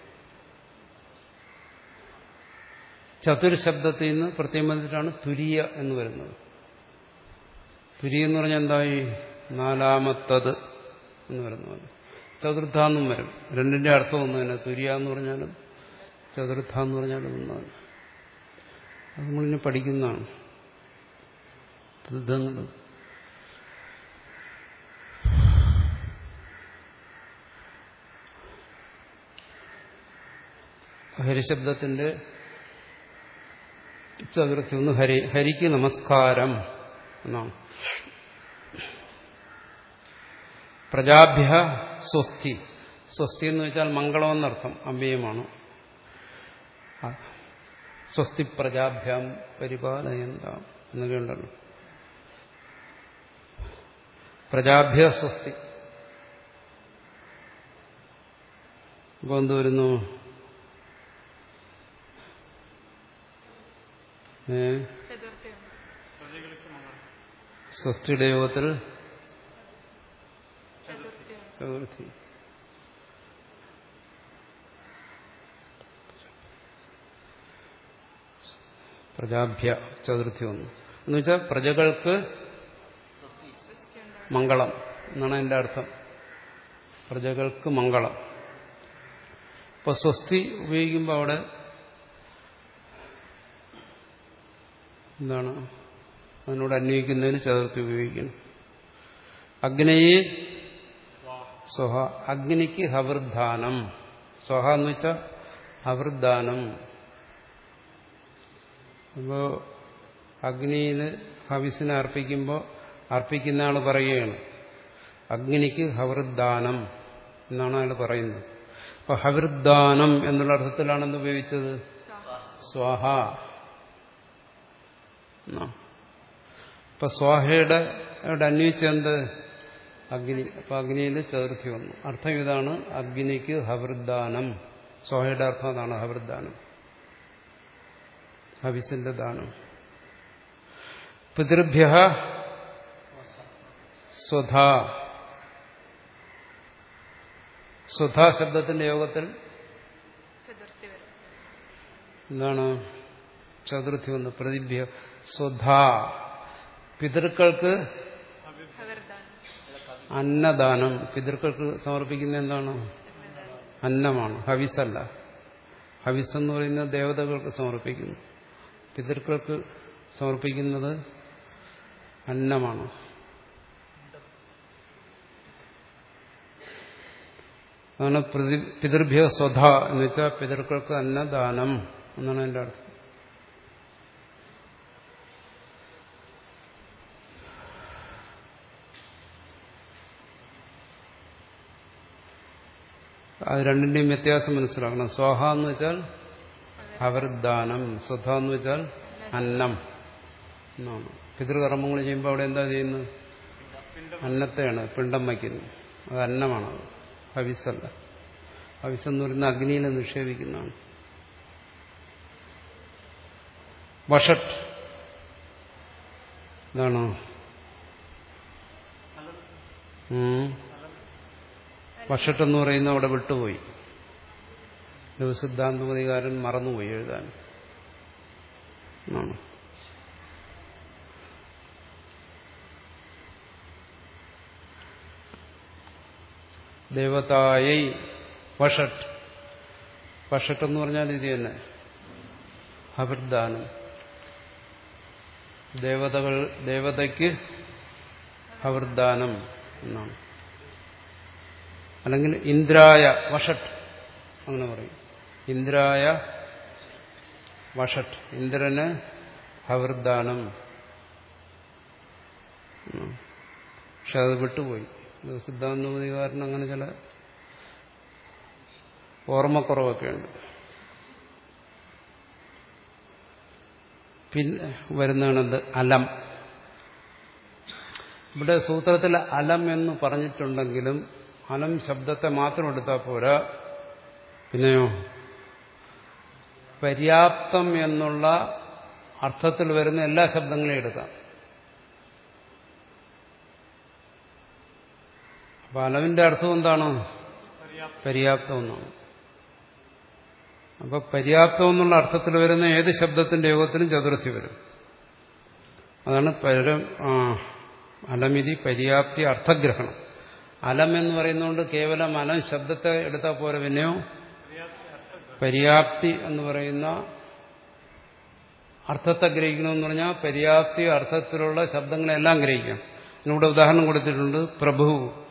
ചതുർ ശബ്ദത്തിൽ നിന്ന് പ്രത്യേകം വന്നിട്ടാണ് തുരിയ എന്ന് വരുന്നത് തുരിയ എന്ന് പറഞ്ഞാൽ എന്തായി നാലാമത്തത് എന്ന് വരുന്നത് ചതുർത്ഥ എന്നും വരും രണ്ടിന്റെ അർത്ഥം ഒന്ന് തന്നെ തുരിയ എന്ന് പറഞ്ഞാലും ചതുർത്ഥ എന്ന് പറഞ്ഞാലും ഒന്നാണ് അത് നമ്മളിനി പഠിക്കുന്നതാണ് ബുദ്ധങ്ങൾ ഹരിശബ്ദത്തിന്റെ ചതുർത്ഥി ഒന്ന് ഹരി ഹരിക്ക് നമസ്കാരം എന്നാണ് പ്രജാഭ്യ സ്വസ്തി സ്വസ്തി എന്ന് വെച്ചാൽ മംഗളം എന്നർത്ഥം അവ്യയമാണ് ആ, സ്വസ്തി പ്രജാഭ്യാം പരിപാലയന്താം എന്നൊക്കെ ഉണ്ടല്ലോ പ്രജാഭ്യ സ്വസ്തി ഇപ്പൊ എന്ത് വരുന്നു ഏ ചതുർത്ഥിയുണ്ട് പ്രജകൾക്ക് മംഗളം സ്വസ്തിയുടെ യോഗത്തിൽ ചതുർത്ഥിയുണ്ട് ചതുർത്ഥി പ്രജാഭ്യ ചതുർത്ഥി വന്നു എന്ന് വെച്ചാൽ പ്രജകൾക്ക് മംഗളം എന്നാണ് എൻ്റെ അർത്ഥം പ്രജകൾക്ക് മംഗളം ഇപ്പൊ സ്വസ്തി ഉപയോഗിക്കുമ്പോൾ അവിടെ എന്താണ് അതിനോട് അന്വയിക്കുന്നതിന് ചതുർത്ഥി ഉപയോഗിക്കണം അഗ്നയെ സ്വഹ അഗ്നിക്ക് ഹവൃദ്ധാനം സ്വഹ എന്ന് വെച്ചാൽ ഹവൃദ്ധാനം അപ്പോ അഗ്നിയിൽ ഹവിസിനെ അർപ്പിക്കുമ്പോൾ അർപ്പിക്കുന്ന ആൾ പറയുകയാണ് അഗ്നിക്ക് ഹവൃദ്ദാനം എന്നാണ് അയാൾ പറയുന്നത് അപ്പൊ ഹവൃദ്ദാനം എന്നുള്ള അർത്ഥത്തിലാണ് എന്ത് ഉപയോഗിച്ചത് സ്വാഹ എന്നാ. അപ്പൊ സ്വാഹയുടെ അവിടെ അന്വയിച്ചെന്ത് അഗ്നി അപ്പൊ അഗ്നിയിൽ ചതുർത്ഥി വന്നു അർത്ഥം ഇതാണ് അഗ്നിക്ക് ഹവൃദ്ദാനം സ്വാഹയുടെ അർത്ഥം അതാണ് ഹവൃദ്ദാനം ഹവിസിന്റെ ദാനം പിതൃഭ്യ സ്വധ സ്വധ ശബ്ദത്തിന്റെ യോഗത്തിൽ ചതുർത്ഥി വരും എന്താണ് ചതുർത്ഥി വന്ന് പ്രതിഭ്യ സ്വധ പിതൃക്കൾക്ക് ഹവർദാനം അന്നദാനം പിതൃക്കൾക്ക് സമർപ്പിക്കുന്ന എന്താണ് അന്നമാണ് ഹവിസല്ല ഹവിസ് എന്ന് പറയുന്നത് ദേവതകൾക്ക് സമർപ്പിക്കുന്നു പിതൃക്കൾക്ക് സമർപ്പിക്കുന്നത് അന്നമാണ് അതാണ് പ്രതി പിതൃഭ്യ സ്വധ എന്ന് വെച്ചാൽ പിതൃക്കൾക്ക് അന്നദാനം എന്നാണ് എൻ്റെ അർത്ഥം അത് രണ്ടിന്റെയും വ്യത്യാസം മനസ്സിലാക്കണം സ്വാഹ എന്ന് വെച്ചാൽ ഹവർദാനം സ്വധ എന്ന് വെച്ചാൽ അന്നം എന്നാണ് പിതൃകർമ്മങ്ങൾ ചെയ്യുമ്പോൾ അവിടെ എന്താ ചെയ്യുന്നത് അന്നത്തെയാണ് പിണ്ടം വയ്ക്കുന്നത് അത് അന്നമാണ് ഹവിസല്ല ഹവിസ് എന്ന് പറയുന്ന അഗ്നിയിൽ നിക്ഷേപിക്കുന്നതാണ് വഷട്ട് ഇതാണോ ഉം. വഷട്ട് എന്ന് പറയുന്ന അവിടെ വിട്ടുപോയി സിദ്ധാന്തമതികാരൻ മറന്നുപോയി എഴുതാൻ ആണ് ദേവതായൈ വഷട്ട് വഷട്ട് എന്ന് പറഞ്ഞാൽ ഇത് തന്നെ ഹവർദാനം ദേവതകൾ ദേവതയ്ക്ക് ഹവർദാനം എന്നാണ് അല്ലെങ്കിൽ ഇന്ദ്രായ വഷട്ട് അങ്ങനെ പറയും ഇന്ദ്രായ വഷട്ട് ഇന്ദ്രന് ഹവർദാനം ഉം. പക്ഷെ അത് വിട്ടുപോയി ഇത് സിദ്ധാന്തമതികാരൻ അങ്ങനെ ചില ഓർമ്മക്കുറവൊക്കെ ഉണ്ട് പിന്നെ വരുന്നതാണത് അലം ഇവിടെ സൂത്രത്തിൽ അലം എന്ന് പറഞ്ഞിട്ടുണ്ടെങ്കിലും അലം ശബ്ദത്തെ മാത്രം എടുത്താൽ പോരാ പിന്നെയോ പര്യാപ്തം എന്നുള്ള അർത്ഥത്തിൽ വരുന്ന എല്ലാ ശബ്ദങ്ങളെയും എടുക്കാം അപ്പൊ അലവിന്റെ അർത്ഥം എന്താണ് പര്യാപ്തം എന്നാണ് അപ്പൊ പര്യാപ്തം എന്നുള്ള അർത്ഥത്തിൽ വരുന്ന ഏത് ശബ്ദത്തിന്റെ യോഗത്തിലും ചതുർത്ഥി വരും അതാണ് പരം ആ, അലമിതി പര്യാപ്തി അർത്ഥഗ്രഹണം അലം എന്ന് പറയുന്നതുകൊണ്ട് കേവലം അലം ശബ്ദത്തെ എടുത്താൽ പോരെ പിന്നെയോ പര്യാപ്തി എന്ന് പറയുന്ന അർത്ഥത്തെ ഗ്രഹിക്കണമെന്ന് പറഞ്ഞാൽ പര്യാപ്തി അർത്ഥത്തിലുള്ള ശബ്ദങ്ങളെല്ലാം ഗ്രഹിക്കാം ഇതിനൂടെ ഉദാഹരണം കൊടുത്തിട്ടുണ്ട് പ്രഭു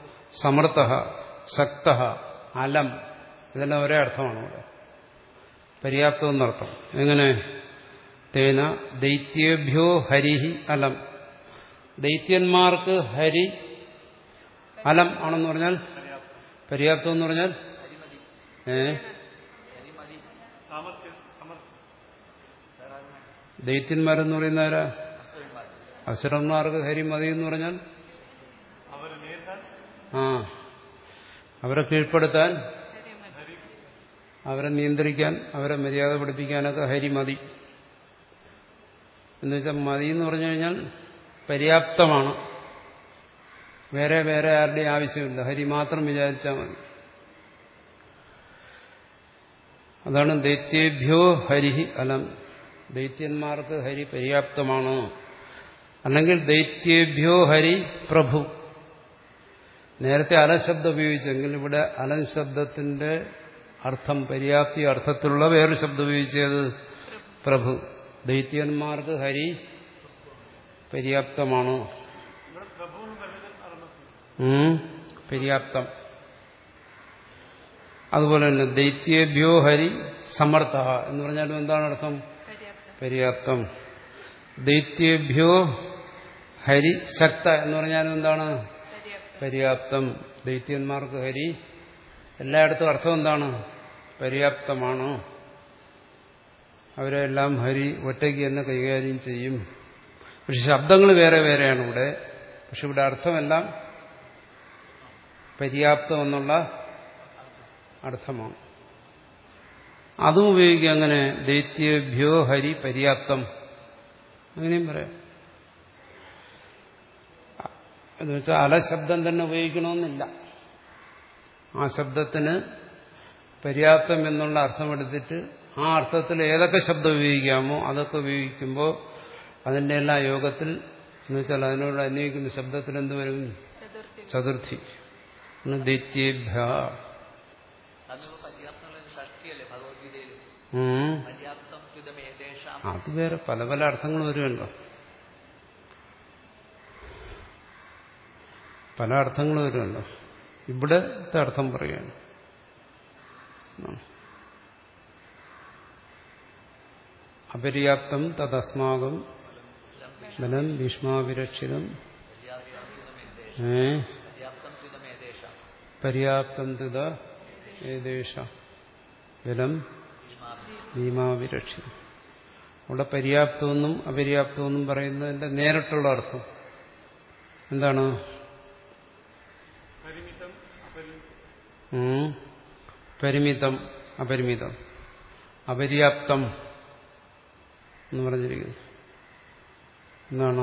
സമർത്ഥ ശക്ത അലം ഇതെല്ലാം ഒരേ അർത്ഥമാണ് ഇവിടെ പര്യാപ്തം എന്നർത്ഥം എങ്ങനെ തേന ദൈത്യേഭ്യോ ഹരിഹി അലം ദൈത്യന്മാർക്ക് ഹരി അലം ആണെന്ന് പറഞ്ഞാൽ പര്യാപ്തം എന്ന് പറഞ്ഞാൽ ഹരിമതി ഏ ഹരിമതി സാമർത്ഥ്യം സമർത്ഥം വേറെ ആരും വേണ്ട ദൈത്യന്മാരെന്ന് പറയുന്നവരാ അസുരന്മാർ അസുരന്മാർക്ക് ഹരിമതി എന്ന് പറഞ്ഞാൽ അവരെ നേരിടാൻ ആ അവരെ കീഴ്പ്പെടുത്താൻ ഹരി അവരെ നിയന്ത്രിക്കാൻ അവരെ മര്യാദ പഠിപ്പിക്കാനൊക്കെ ഹരി മതി എന്ന് വെച്ചാൽ മതി എന്ന് പറഞ്ഞു കഴിഞ്ഞാൽ പര്യാപ്തമാണ് വേറെ വേറെ ആരുടെയും ആവശ്യമില്ല ഹരി മാത്രം വിചാരിച്ചാൽ മതി അതാണ് ദൈത്യേഭ്യോ ഹരിഹി അലം ദൈത്യന്മാർക്ക് ഹരി പര്യാപ്തമാണ് അല്ലെങ്കിൽ ദൈത്യേഭ്യോ ഹരി പ്രഭു നേരത്തെ അലശബ്ദം ഉപയോഗിച്ചെങ്കിൽ ഇവിടെ അലം ശബ്ദത്തിന്റെ അർത്ഥം പര്യാപ്തി അർത്ഥത്തിലുള്ള വേറൊരു ശബ്ദം ഉപയോഗിച്ചത് പ്രഭു ദൈത്യന്മാർക്ക് ഹരി പര്യാപ്തമാണോ ഇവിടെ പ്രഭു എന്ന് പറയുന്നത് അർമ്മത്തിൽ ഉം, പര്യാപ്തം അതുപോലെ തന്നെ ദൈത്യേഭ്യോ ഹരി സമർത്ഥ എന്ന് പറഞ്ഞാലും എന്താണ് അർത്ഥം പര്യാപ്തം പര്യാപ്തം ദൈത്യേഭ്യോ ഹരി ശക്ത എന്ന് പറഞ്ഞാലും എന്താണ് പര്യാപ്തം പര്യാപ്തം ദൈത്യന്മാർക്ക് ഹരി എല്ലായിടത്തും അർത്ഥം എന്താണ് പര്യാപ്തമാണ് അവരെല്ലാം ഹരി ഒറ്റയ്ക്ക് തന്നെ കൈകാര്യം ചെയ്യും പക്ഷെ ശബ്ദങ്ങൾ വേറെ വേറെയാണ് ഇവിടെ പക്ഷെ ഇവിടെ അർത്ഥമെല്ലാം പര്യാപ്തം എന്നുള്ള അർത്ഥമാണ് അതും ഉപയോഗിക്കുക അങ്ങനെ ദൈത്യേഭ്യോ ഹരി പര്യാപ്തം അങ്ങനെയും പറയാം എന്ന് വെച്ചാൽ അലശബ്ദം തന്നെ ഉപയോഗിക്കണമെന്നില്ല ആ ശബ്ദത്തിന് പര്യാപ്തം എന്നുള്ള അർത്ഥമെടുത്തിട്ട് ആ അർത്ഥത്തിൽ ഏതൊക്കെ ശബ്ദം ഉപയോഗിക്കാമോ അതൊക്കെ ഉപയോഗിക്കുമ്പോൾ അതിൻ്റെ എല്ലാ യോഗത്തിൽ എന്ന് വെച്ചാൽ അതിനോട് അന്വയിക്കുന്ന ശബ്ദത്തിൽ എന്ത് വരും ചതുർത്ഥി ചതുർത്ഥി ആണ് ദൈത്യേഭ്യ അതിനുള്ള പര്യാപ്തമുള്ള ഷഷ്ടിയല്ലേ ഭഗവത്ഗീതയിൽ ഉം. പര്യാപ്തം യുദ്ധമേതേഷാം അത് വേറെ പല പല അർത്ഥങ്ങൾ വരുമല്ലോ പല അർത്ഥങ്ങൾ വരുമല്ലോ ഇവിടത്തെ അർത്ഥം പറയുകയാണ് ഉം. അപര്യാപ്തം തദസ്മാകം ബലം ഭീഷ്മാവിരക്ഷിതം പര്യാപ്തം യുദ്ധമേതേഷാം ഏ പര്യാപ്തം യുദ്ധമേതേഷാം പര്യാപ്തം തദ ഏദേശ ബലം ഭീമാവിരക്ഷിതം അവിടെ പര്യാപ്തമെന്നും അപര്യാപ്തമെന്നും പറയുന്നതിന്റെ നേരിട്ടുള്ള അർത്ഥം എന്താണ് പരിമിതം അപരിമിതം ഉം. പരിമിതം അപരിമിതം അപര്യാപ്തം എന്ന് പറഞ്ഞിരിക്കുന്നു എന്താണ്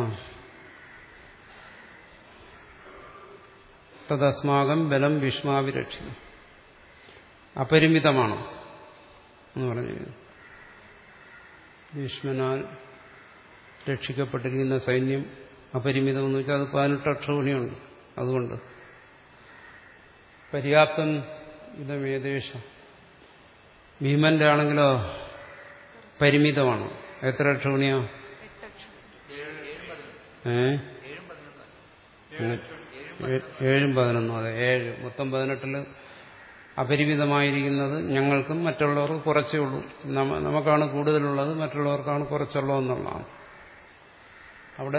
തദസ്മാകം ബലം ഭീഷ്മാവിരക്ഷിതം അപരിമിതമാണ് എന്ന് പറഞ്ഞിരിക്കുന്നു ഭീഷ്മനാൽ രക്ഷിക്കപ്പെട്ടിരിക്കുന്ന സൈന്യം അപരിമിതം എന്ന് വെച്ചാൽ അത് പതിനെട്ട് അക്ഷോണിയുണ്ട് അതുകൊണ്ട് പര്യാപ്തം ഇതമേദേശ ഭീമന്റെ ആണെങ്കിലോ പരിമിതമാണ് എത്ര അക്ഷോണിയാ എട്ടക്ഷം ഏഴ് ഏഴും പതിനൊന്ന് ഏ ഏഴും പതിനൊന്ന് ഏ- ഏഴും പതിനൊന്നും അതെ ഏഴ് മൊത്തം പതിനെട്ടില് അപരിമിതമായിരിക്കുന്നത് ഞങ്ങൾക്കും മറ്റുള്ളവർക്കും കുറച്ചേ ഉള്ളൂ നമ്മ- നമുക്കാണ് കൂടുതലുള്ളത് മറ്റുള്ളവർക്കാണ് കുറച്ചുള്ളതെന്നുള്ളതാണ് അവിടെ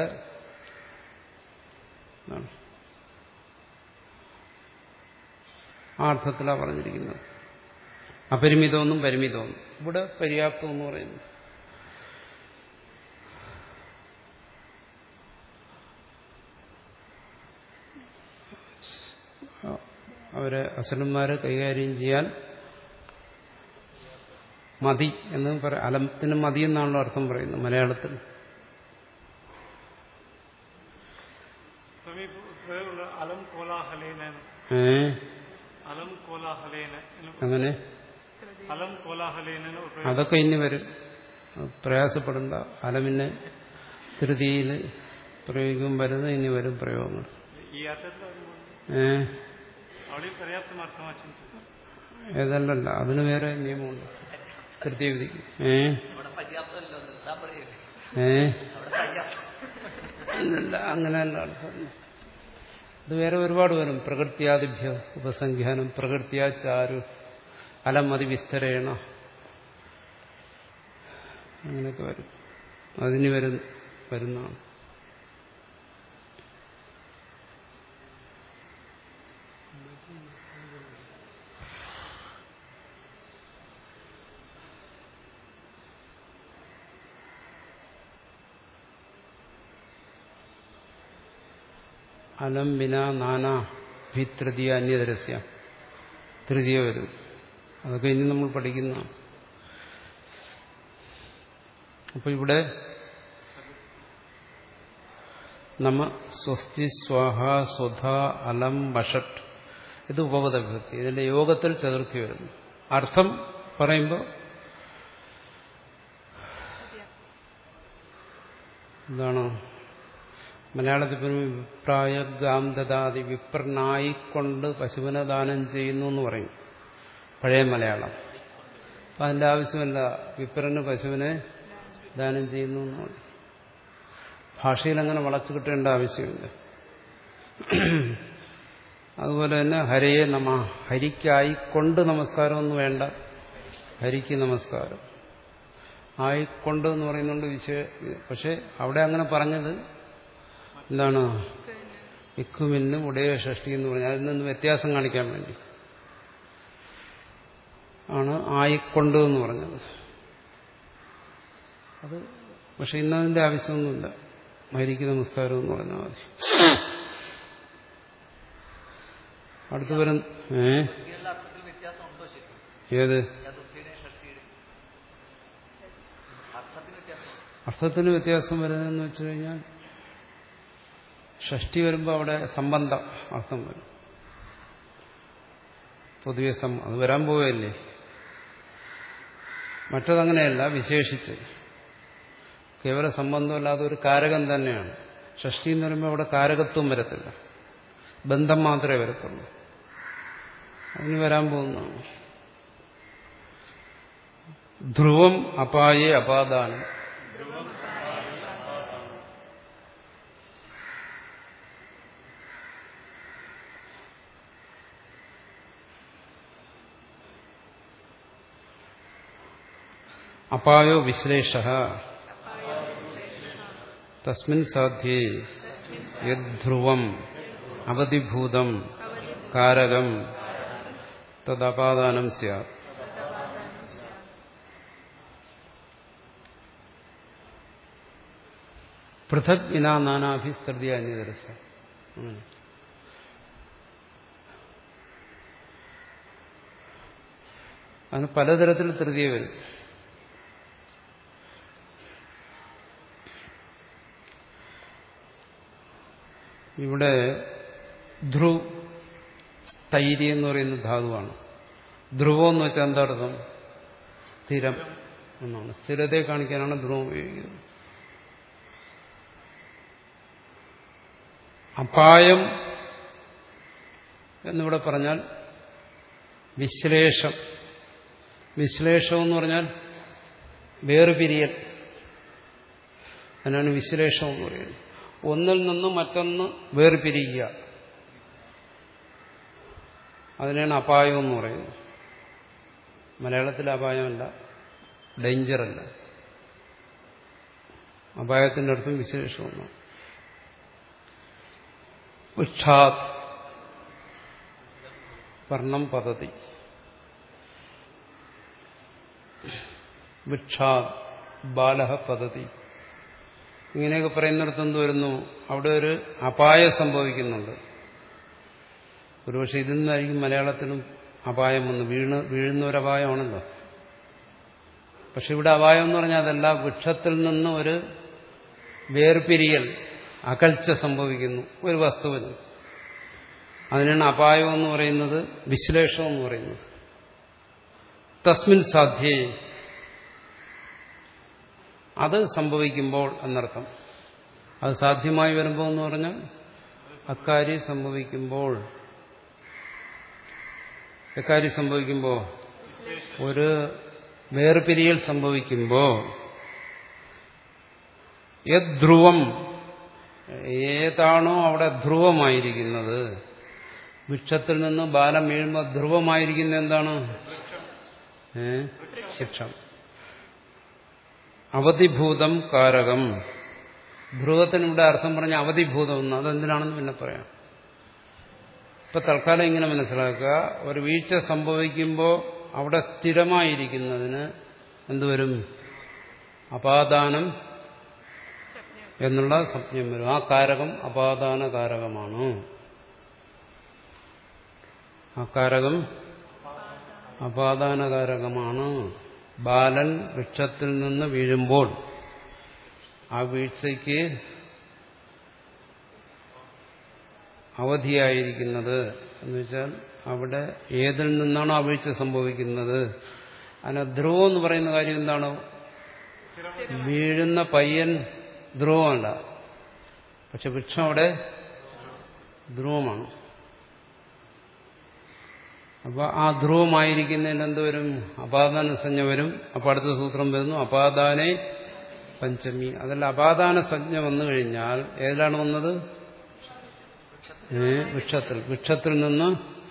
എന്താണ്? ആ അർത്ഥത്തിലാണ് പറഞ്ഞിരിക്കുന്നത് അപരിമിതമെന്നും പരിമിതമെന്നും ഇവിടെ പര്യാപ്തം എന്ന് പറയുന്നു അവരെ അസുരന്മാരെ കൈകാര്യം ചെയ്യാൻ മതി എന്ന് പറയാം അലത്തിന് മതി എന്നാണല്ലോ അർത്ഥം പറയുന്നത് മലയാളത്തിൽ സ്വാമി പ്രയോഗമുള്ള അലം കോലാഹലേന ഏ അലം കോലാഹലേന എന്ന് അങ്ങനെ അലം കോലാഹലേന എന്ന് ഒരു പ്രയോഗം. അതൊക്കെ ഇനി വരും അത് പ്രയാസപ്പെടേണ്ട അലമിനെ ധൃതിയിൽ പ്രയോഗിക്കും വരുന്ന ഇനി വരും പ്രയോഗങ്ങൾ ഈ അർത്ഥത്തിൽ വരുമ്പോൾ ഏ അവിടെ പര്യാപ്തം അർത്ഥമാച്ചു ഏതല്ലല്ല അതിന് വേറെ നിയമമുണ്ട് കൃത്യവിധിക്ക് ഏ അവിടെ പര്യാപ്തമല്ലോ നിർത്താൻ പറയല്ലേ ഏ അവിടെ പര്യാപ്തം അല്ലല്ല അങ്ങനെയല്ല അർത്ഥം ഇത് വേറെ ഒരുപാട് വരും പ്രകൃത്യാദിഭ്യ ഉപസംഖ്യാനം പ്രകൃത്യാ ചാരു അലം അതിവിസ്തരേണ അങ്ങനെയൊക്കെ വരും അതിന് വരും വരുന്നതാണ് അലം വിന നാനാ ഭി തൃതീയ അന്യതരസ്യ തൃതീയ വരും അതൊക്കെ ഇനി നമ്മൾ പഠിക്കുന്ന അപ്പൊ ഇവിടെ നമ്മ സ്വസ്തി സ്വാഹ സ്വധ അലം വഷട്ട് ഇത് ഉപപദവിഭക്തി ഇതിന്റെ യോഗത്തിൽ ചതുർത്ഥി വരുന്നു അർത്ഥം പറയുമ്പോൾ എന്താണ് മലയാളത്തിൽ പറയുമ്പോൾ വിപ്രായ ഗാന്ധദാതി വിപ്രനായിക്കൊണ്ട് പശുവിനെ ദാനം ചെയ്യുന്നു എന്ന് പറയും പഴയ മലയാളം അപ്പം അതിൻ്റെ ആവശ്യമല്ല വിപ്രന് പശുവിനെ ദാനം ചെയ്യുന്നു എന്ന് പറയും ഭാഷയിൽ അങ്ങനെ വളച്ചു കിട്ടേണ്ട ആവശ്യമില്ല അതുപോലെ തന്നെ ഹരയെ നമ ഹരിക്കായിക്കൊണ്ട് നമസ്കാരമൊന്നും വേണ്ട ഹരിക്ക് നമസ്കാരം ആയിക്കൊണ്ട് എന്ന് പറയുന്നുണ്ട് വിശേ പക്ഷെ അവിടെ അങ്ങനെ പറഞ്ഞത് എന്താണ് ഇക്കുമിന്നും ഉടയ ഷഷ്ടി എന്ന് പറഞ്ഞാൽ അതിൽ നിന്ന് വ്യത്യാസം കാണിക്കാൻ വേണ്ടി ആണ് ആയിക്കൊണ്ട് എന്ന് പറഞ്ഞത് അത് പക്ഷെ ഇന്നതിന്റെ ആവശ്യമൊന്നുമില്ല മരിക്ക് നമസ്കാരം എന്ന് പറഞ്ഞാൽ മതി അടുത്ത് വരും ഏ ഇതിനുള്ള അർത്ഥത്തിൽ വ്യത്യാസം ഉണ്ടോ ശരിക്കും ഏത് ചതുർത്ഥിയുടെ ഷഷ്ടിയുടെ അർത്ഥത്തിൽ വ്യത്യാസം അർത്ഥത്തിന് വ്യത്യാസം വരുന്നതെന്ന് വെച്ചു കഴിഞ്ഞാൽ ഷഷ്ടി വരുമ്പോൾ അവിടെ സംബന്ധം അർത്ഥം വരും പൊതുവെ സം അത് വരാൻ പോവുകയല്ലേ മറ്റതങ്ങനെയല്ല വിശേഷിച്ച് കേവല സംബന്ധമല്ലാതെ ഒരു കാരകം തന്നെയാണ് ഷഷ്ടി എന്ന് പറയുമ്പോൾ അവിടെ കാരകത്വം വരത്തില്ല ബന്ധം മാത്രമേ വരത്തുള്ളൂ അതിന് വരാൻ പോകുന്നതാണ് ധ്രുവം അപായേ അപാദാനം അപായോ വിശ്ലേഷ തസ്മിൻ സാധ്യേ യദ്ധ്രുവം അവധിഭൂതം കാരകം തദപാദാനം സ്യാത് പൃഥക് വിനാ നാനാഭി തൃതീയ അന്യതരസ അങ്ങനെ അതിന് പലതരത്തിൽ തൃതീയ വരും ഇവിടെ ധ്രു തൈരി എന്ന് പറയുന്ന ധാതുവാണ് ധ്രുവം എന്ന് വെച്ചാൽ എന്താ അർത്ഥം സ്ഥിരം എന്നാണ് സ്ഥിരതയെ കാണിക്കാനാണ് ധ്രുവം ഉപയോഗിക്കുന്നത് അപായം എന്നിവിടെ പറഞ്ഞാൽ വിശ്ലേഷം വിശ്ലേഷം എന്ന് പറഞ്ഞാൽ വേർപിരിയൽ അതിനാണ് വിശ്ലേഷം എന്ന് പറയുന്നത് ഒന്നിൽ നിന്ന് മറ്റൊന്ന് വേർപിരിക്കുക അതിനാണ് അപായം എന്ന് പറയുന്നത് മലയാളത്തിൽ അപായമല്ല ഡേഞ്ചറല്ല അപായത്തിന്റെ അർത്ഥം വിശേഷമെന്നാണ് വിക്ഷാത് വർണ്ണം പദ്ധതി വിക്ഷാത് ബാലഹ പദ്ധതി ഇങ്ങനെയൊക്കെ പറയുന്നിടത്ത് എന്ത് വരുന്നു അവിടെ ഒരു അപായം സംഭവിക്കുന്നുണ്ട് ഒരുപക്ഷെ ഇതിൽ നിന്നായിരിക്കും മലയാളത്തിലും അപായം വന്ന് വീണ് വീഴുന്ന ഒരു അപായമാണല്ലോ പക്ഷെ ഇവിടെ അപായം എന്ന് പറഞ്ഞാൽ അതല്ല വൃക്ഷത്തിൽ നിന്ന് ഒരു വേർപിരിയൽ അകൽച്ച സംഭവിക്കുന്നു ഒരു വസ്തുവിന് അതിനാണ് അപായം എന്ന് പറയുന്നത് വിശ്ലേഷം എന്ന് പറയുന്നത് തസ്മിൻ സാധ്യേ അത് സംഭവിക്കുമ്പോൾ എന്നർത്ഥം അത് സാധ്യമായി വരുമ്പോൾ എന്ന് പറഞ്ഞാൽ അക്കാര്യം സംഭവിക്കുമ്പോൾ എക്കാര്യം സംഭവിക്കുമ്പോൾ ഒരു വേർപിരിയൽ സംഭവിക്കുമ്പോൾ യദ്ധ്രുവം ഏതാണോ അവിടെ ധ്രുവമായിരിക്കുന്നത് വൃക്ഷത്തിൽ നിന്ന് ബാലം വീഴുമ്പോൾ ധ്രുവമായിരിക്കുന്ന എന്താണ് ഏ വൃക്ഷം അവധിഭൂതം കാരകം ധ്രുവത്തിന് ഇവിടെ അർത്ഥം പറഞ്ഞ അവധിഭൂതം എന്ന് അതെന്തിനാണെന്ന് പിന്നെ പറയാം ഇപ്പൊ തൽക്കാലം ഇങ്ങനെ മനസ്സിലാക്കുക ഒരു വീഴ്ച സംഭവിക്കുമ്പോൾ അവിടെ സ്ഥിരമായിരിക്കുന്നതിന് എന്തുവരും അപാദാനം എന്നുള്ള സംജ്ഞം വരും ആ കാരകം അപാദാന കാരകമാണ് ആ കാരകം അപാദാനകാരകമാണ് ബാലൻ വൃക്ഷത്തിൽ നിന്ന് വീഴുമ്പോൾ ആ വീഴ്ചയ്ക്ക് അവധിയായിരിക്കുന്നത് എന്ന് വെച്ചാൽ അവിടെ ഏതിൽ നിന്നാണോ ആ വീഴ്ച സംഭവിക്കുന്നത് അതിന് ധ്രുവം എന്ന് പറയുന്ന കാര്യം എന്താണ് വീഴുന്ന പയ്യൻ ധ്രുവമല്ല പക്ഷെ വൃക്ഷം അവിടെ ധ്രുവമാണ് അപ്പൊ ആ ധ്രുവമായിരിക്കുന്നതിന് എന്ത് വരും അപാദാന സംജ്ഞ വരും അപ്പൊ അടുത്ത സൂത്രം വരുന്നു അപാദാനെ പഞ്ചമി അതല്ല അപാദാന സംജ്ഞ വന്നു കഴിഞ്ഞാൽ ഏതിലാണ് വന്നത് ഏ വൃക്ഷത്തിൽ വൃക്ഷത്തിൽ നിന്ന്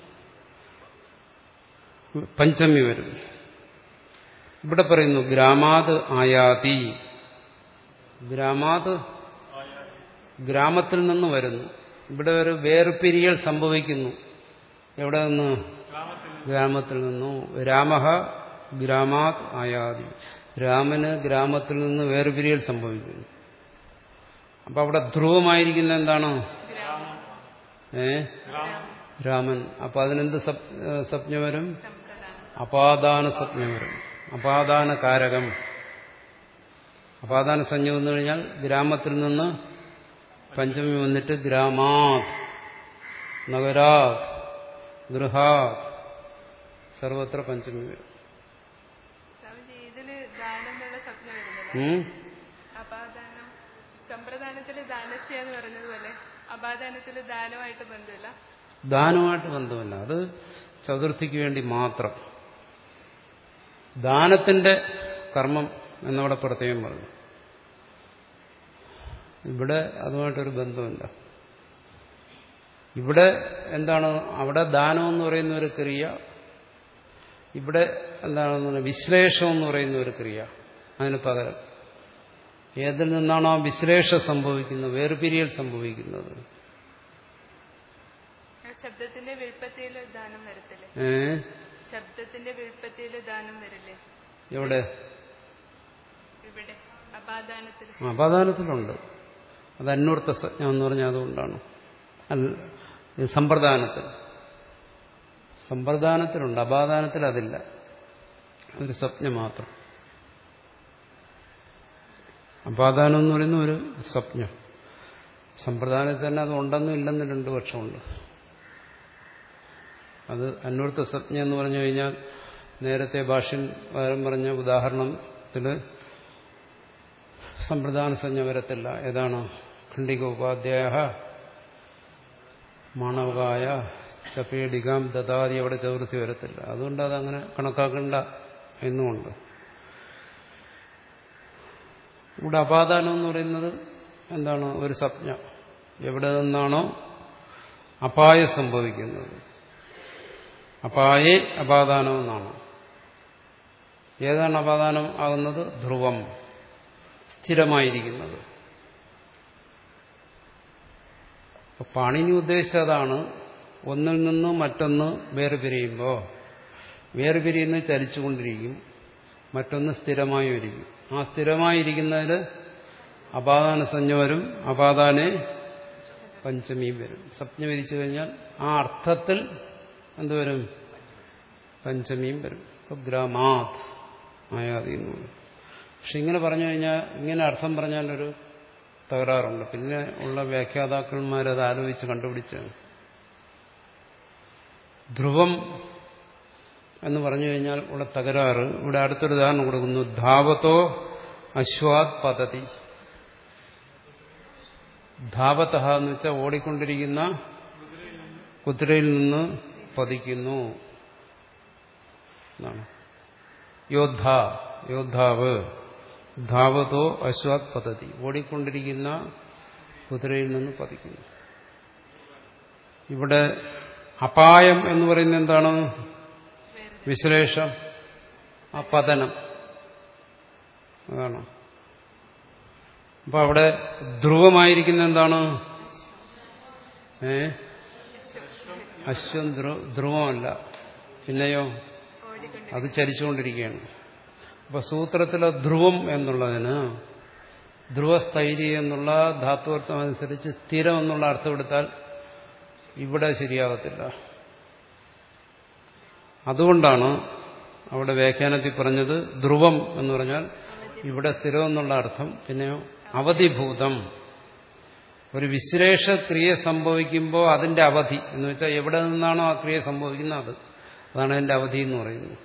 പഞ്ചമി വരും ഇവിടെ പറയുന്നു ഗ്രാമാത് ആയാതി ഗ്രാമാത് ഗ്രാമത്തിൽ നിന്ന് വരുന്നു ഇവിടെ ഒരു വേർപിരിയൽ സംഭവിക്കുന്നു എവിടെ നിന്ന് ഗ്രാമത്തിൽ നിന്നു രാമഹ ഗ്രാമാത് ആയാതി രാമന് ഗ്രാമത്തിൽ നിന്ന് വേർപിരിയൽ സംഭവിക്കുന്നു അപ്പൊ അവിടെ ധ്രുവമായിരിക്കുന്ന എന്താണ് ഏ രാമൻ അപ്പൊ അതിനെന്ത് സ്വപ്ന വരും അപാദാന സ്വപ്ന വരും അപാദാന കാരകം അപാദാന സംജ്ഞ വന്നു കഴിഞ്ഞാൽ ഗ്രാമത്തിൽ നിന്ന് പഞ്ചമി വന്നിട്ട് ഗ്രാമാത് നഗരാത് ഗൃഹാത് സർവത്ര പഞ്ചമി വരും സ്വാമിജി ഇതില് ദാനം എന്നുള്ള സ്വപ്നം വരുന്നില്ല ഉം? അപാദാനം സമ്പ്രദാനത്തില് ദാനസ്യ എന്ന് പറയുന്നത് പോലെ അപാദാനത്തില് ദാനമായിട്ട് ബന്ധമില്ല ദാനമായിട്ട് ബന്ധമില്ല അത് ചതുർത്ഥിക്ക് വേണ്ടി മാത്രം ദാനത്തിന്റെ കർമ്മം എന്നവിടെ പ്രത്യേകം പറഞ്ഞു ഇവിടെ അതുമായിട്ടൊരു ബന്ധമില്ല ഇവിടെ എന്താണ് അവിടെ ദാനം എന്ന് പറയുന്ന ഒരു ക്രിയ ഇവിടെ എന്താണെന്ന് പറഞ്ഞാൽ വിശ്ലേഷം എന്ന് പറയുന്ന ഒരു ക്രിയ അതിന് പകരം ഏതിൽ നിന്നാണോ ആ വിശ്ലേഷം സംഭവിക്കുന്നത് വേർപിരിയൽ സംഭവിക്കുന്നത് ആ ശബ്ദത്തിന്റെ വിൽപ്പത്തിയില് ദാനം വരത്തില്ലേ ഏ ശബ്ദത്തിന്റെ വിൽപ്പത്തിയില് ദാനം വരില്ലേ എവിടെ ഇവിടെ അപാദാനത്തിൽ അപാദാനത്തിലുണ്ട് അത് അന്വർത്ഥ സജ്ഞ എന്ന് പറഞ്ഞാൽ അതുകൊണ്ടാണ് അല്ല ഇത് സമ്പ്രദാനത്തിൽ സമ്പ്രദാനത്തിലുണ്ട് അപാദാനത്തിൽ അതില്ല ഒരു സ്വപ്നം മാത്രം അപാദാനം എന്ന് പറയുന്ന ഒരു സ്വപ്നം സമ്പ്രദാനത്തിൽ തന്നെ അത് ഉണ്ടെന്നും ഇല്ലെന്നും രണ്ടു പക്ഷമുണ്ട് അത് അന്വർത്ഥ സ്വപ്നം എന്ന് പറഞ്ഞു കഴിഞ്ഞാൽ നേരത്തെ ഭാഷ്യൻ പകരം പറഞ്ഞ ഉദാഹരണത്തിൽ സമ്പ്രദാന സംജ്ഞ വരത്തില്ല ഏതാണ് ഖണ്ഡിക ഉപാധ്യായ മാണവകായ ചപേടികാം ദതാതി അവിടെ ചതുർത്ഥി വരത്തില്ല അതുകൊണ്ട് അതങ്ങനെ കണക്കാക്കണ്ട എന്നുമുണ്ട് ഇവിടെ അപാദാനം എന്ന് പറയുന്നത് എന്താണ് ഒരു സ്വപ്ന എവിടെ നിന്നാണോ അപായം സംഭവിക്കുന്നത് അപായേ അപാദാനം എന്നാണ് ഏതാണ് അപാദാനം ആകുന്നത് ധ്രുവം സ്ഥിരമായിരിക്കുന്നത് അപ്പൊ പാണിനി ഉദ്ദേശിച്ചതാണ് ഒന്നിൽ നിന്ന് മറ്റൊന്ന് വേർപിരിയുമ്പോൾ വേർപിരിയുന്ന ചലിച്ചുകൊണ്ടിരിക്കും മറ്റൊന്ന് സ്ഥിരമായി ഇരിക്കും ആ സ്ഥിരമായിരിക്കുന്നതിൽ അപാദാന സംജ്ഞ വരും അപാദാനെ പഞ്ചമിയും വരും സ്വപ്ന വിരിച്ചു കഴിഞ്ഞാൽ ആ അർത്ഥത്തിൽ എന്തുവരും പഞ്ചമിയും വരും ഇപ്പൊ ഗ്രാമാത് ആയാതി എന്ന് പറയും പക്ഷെ ഇങ്ങനെ പറഞ്ഞു കഴിഞ്ഞാൽ ഇങ്ങനെ അർത്ഥം പറഞ്ഞാലൊരു തകരാറുണ്ട് പിന്നെ ഉള്ള വ്യാഖ്യാതാക്കന്മാരത് ആലോചിച്ച് കണ്ടുപിടിച്ചാണ് ധ്രുവം എന്ന് പറഞ്ഞു കഴിഞ്ഞാൽ ഇവിടെ തകരാറ് ഇവിടെ അടുത്തൊരു ഉദാഹരണം കൊടുക്കുന്നു ധാവത്തോ അശ്വാത് പതതി ധാവത എന്ന് വെച്ചാൽ ഓടിക്കൊണ്ടിരിക്കുന്ന കുതിരയിൽ നിന്ന് പതിക്കുന്നു എന്നാണ് യോദ്ധ യോദ്ധാവ് ധാവതോ അശ്വാത് പദ്ധതി ഓടിക്കൊണ്ടിരിക്കുന്ന കുതിരയിൽ നിന്ന് പതിക്കുന്നു ഇവിടെ അപായം എന്ന് പറയുന്നത് എന്താണ് വിശ്ലേഷം ആ പതനം അതാണ് അപ്പൊ അവിടെ ധ്രുവമായിരിക്കുന്ന എന്താണ് ഏ അശ്വം ധ്രു ധ്രുവമല്ല പിന്നെയോ ഓടിക്കൊണ്ട് അത് ചലിച്ചുകൊണ്ടിരിക്കുകയാണ് അപ്പൊ സൂത്രത്തിലെ ധ്രുവം എന്നുള്ളതിന് ധ്രുവസ്ഥൈരി എന്നുള്ള ധാത്വർത്ഥം അനുസരിച്ച് സ്ഥിരം എന്നുള്ള അർത്ഥം എടുത്താൽ ഇവിടെ ശരിയാകത്തില്ല അതുകൊണ്ടാണ് അവിടെ വ്യാഖ്യാനത്തിൽ പറഞ്ഞത് ധ്രുവം എന്ന് പറഞ്ഞാൽ ഇവിടെ സ്ഥിരം എന്നുള്ള അർത്ഥം പിന്നെയോ അവധിഭൂതം ഒരു വിശ്ലേഷ ക്രിയ സംഭവിക്കുമ്പോൾ അതിന്റെ അവധി എന്ന് വെച്ചാൽ എവിടെ നിന്നാണോ ആ ക്രിയ സംഭവിക്കുന്നത് അത് അതാണ് അതിന്റെ അവധി എന്ന് പറയുന്നത്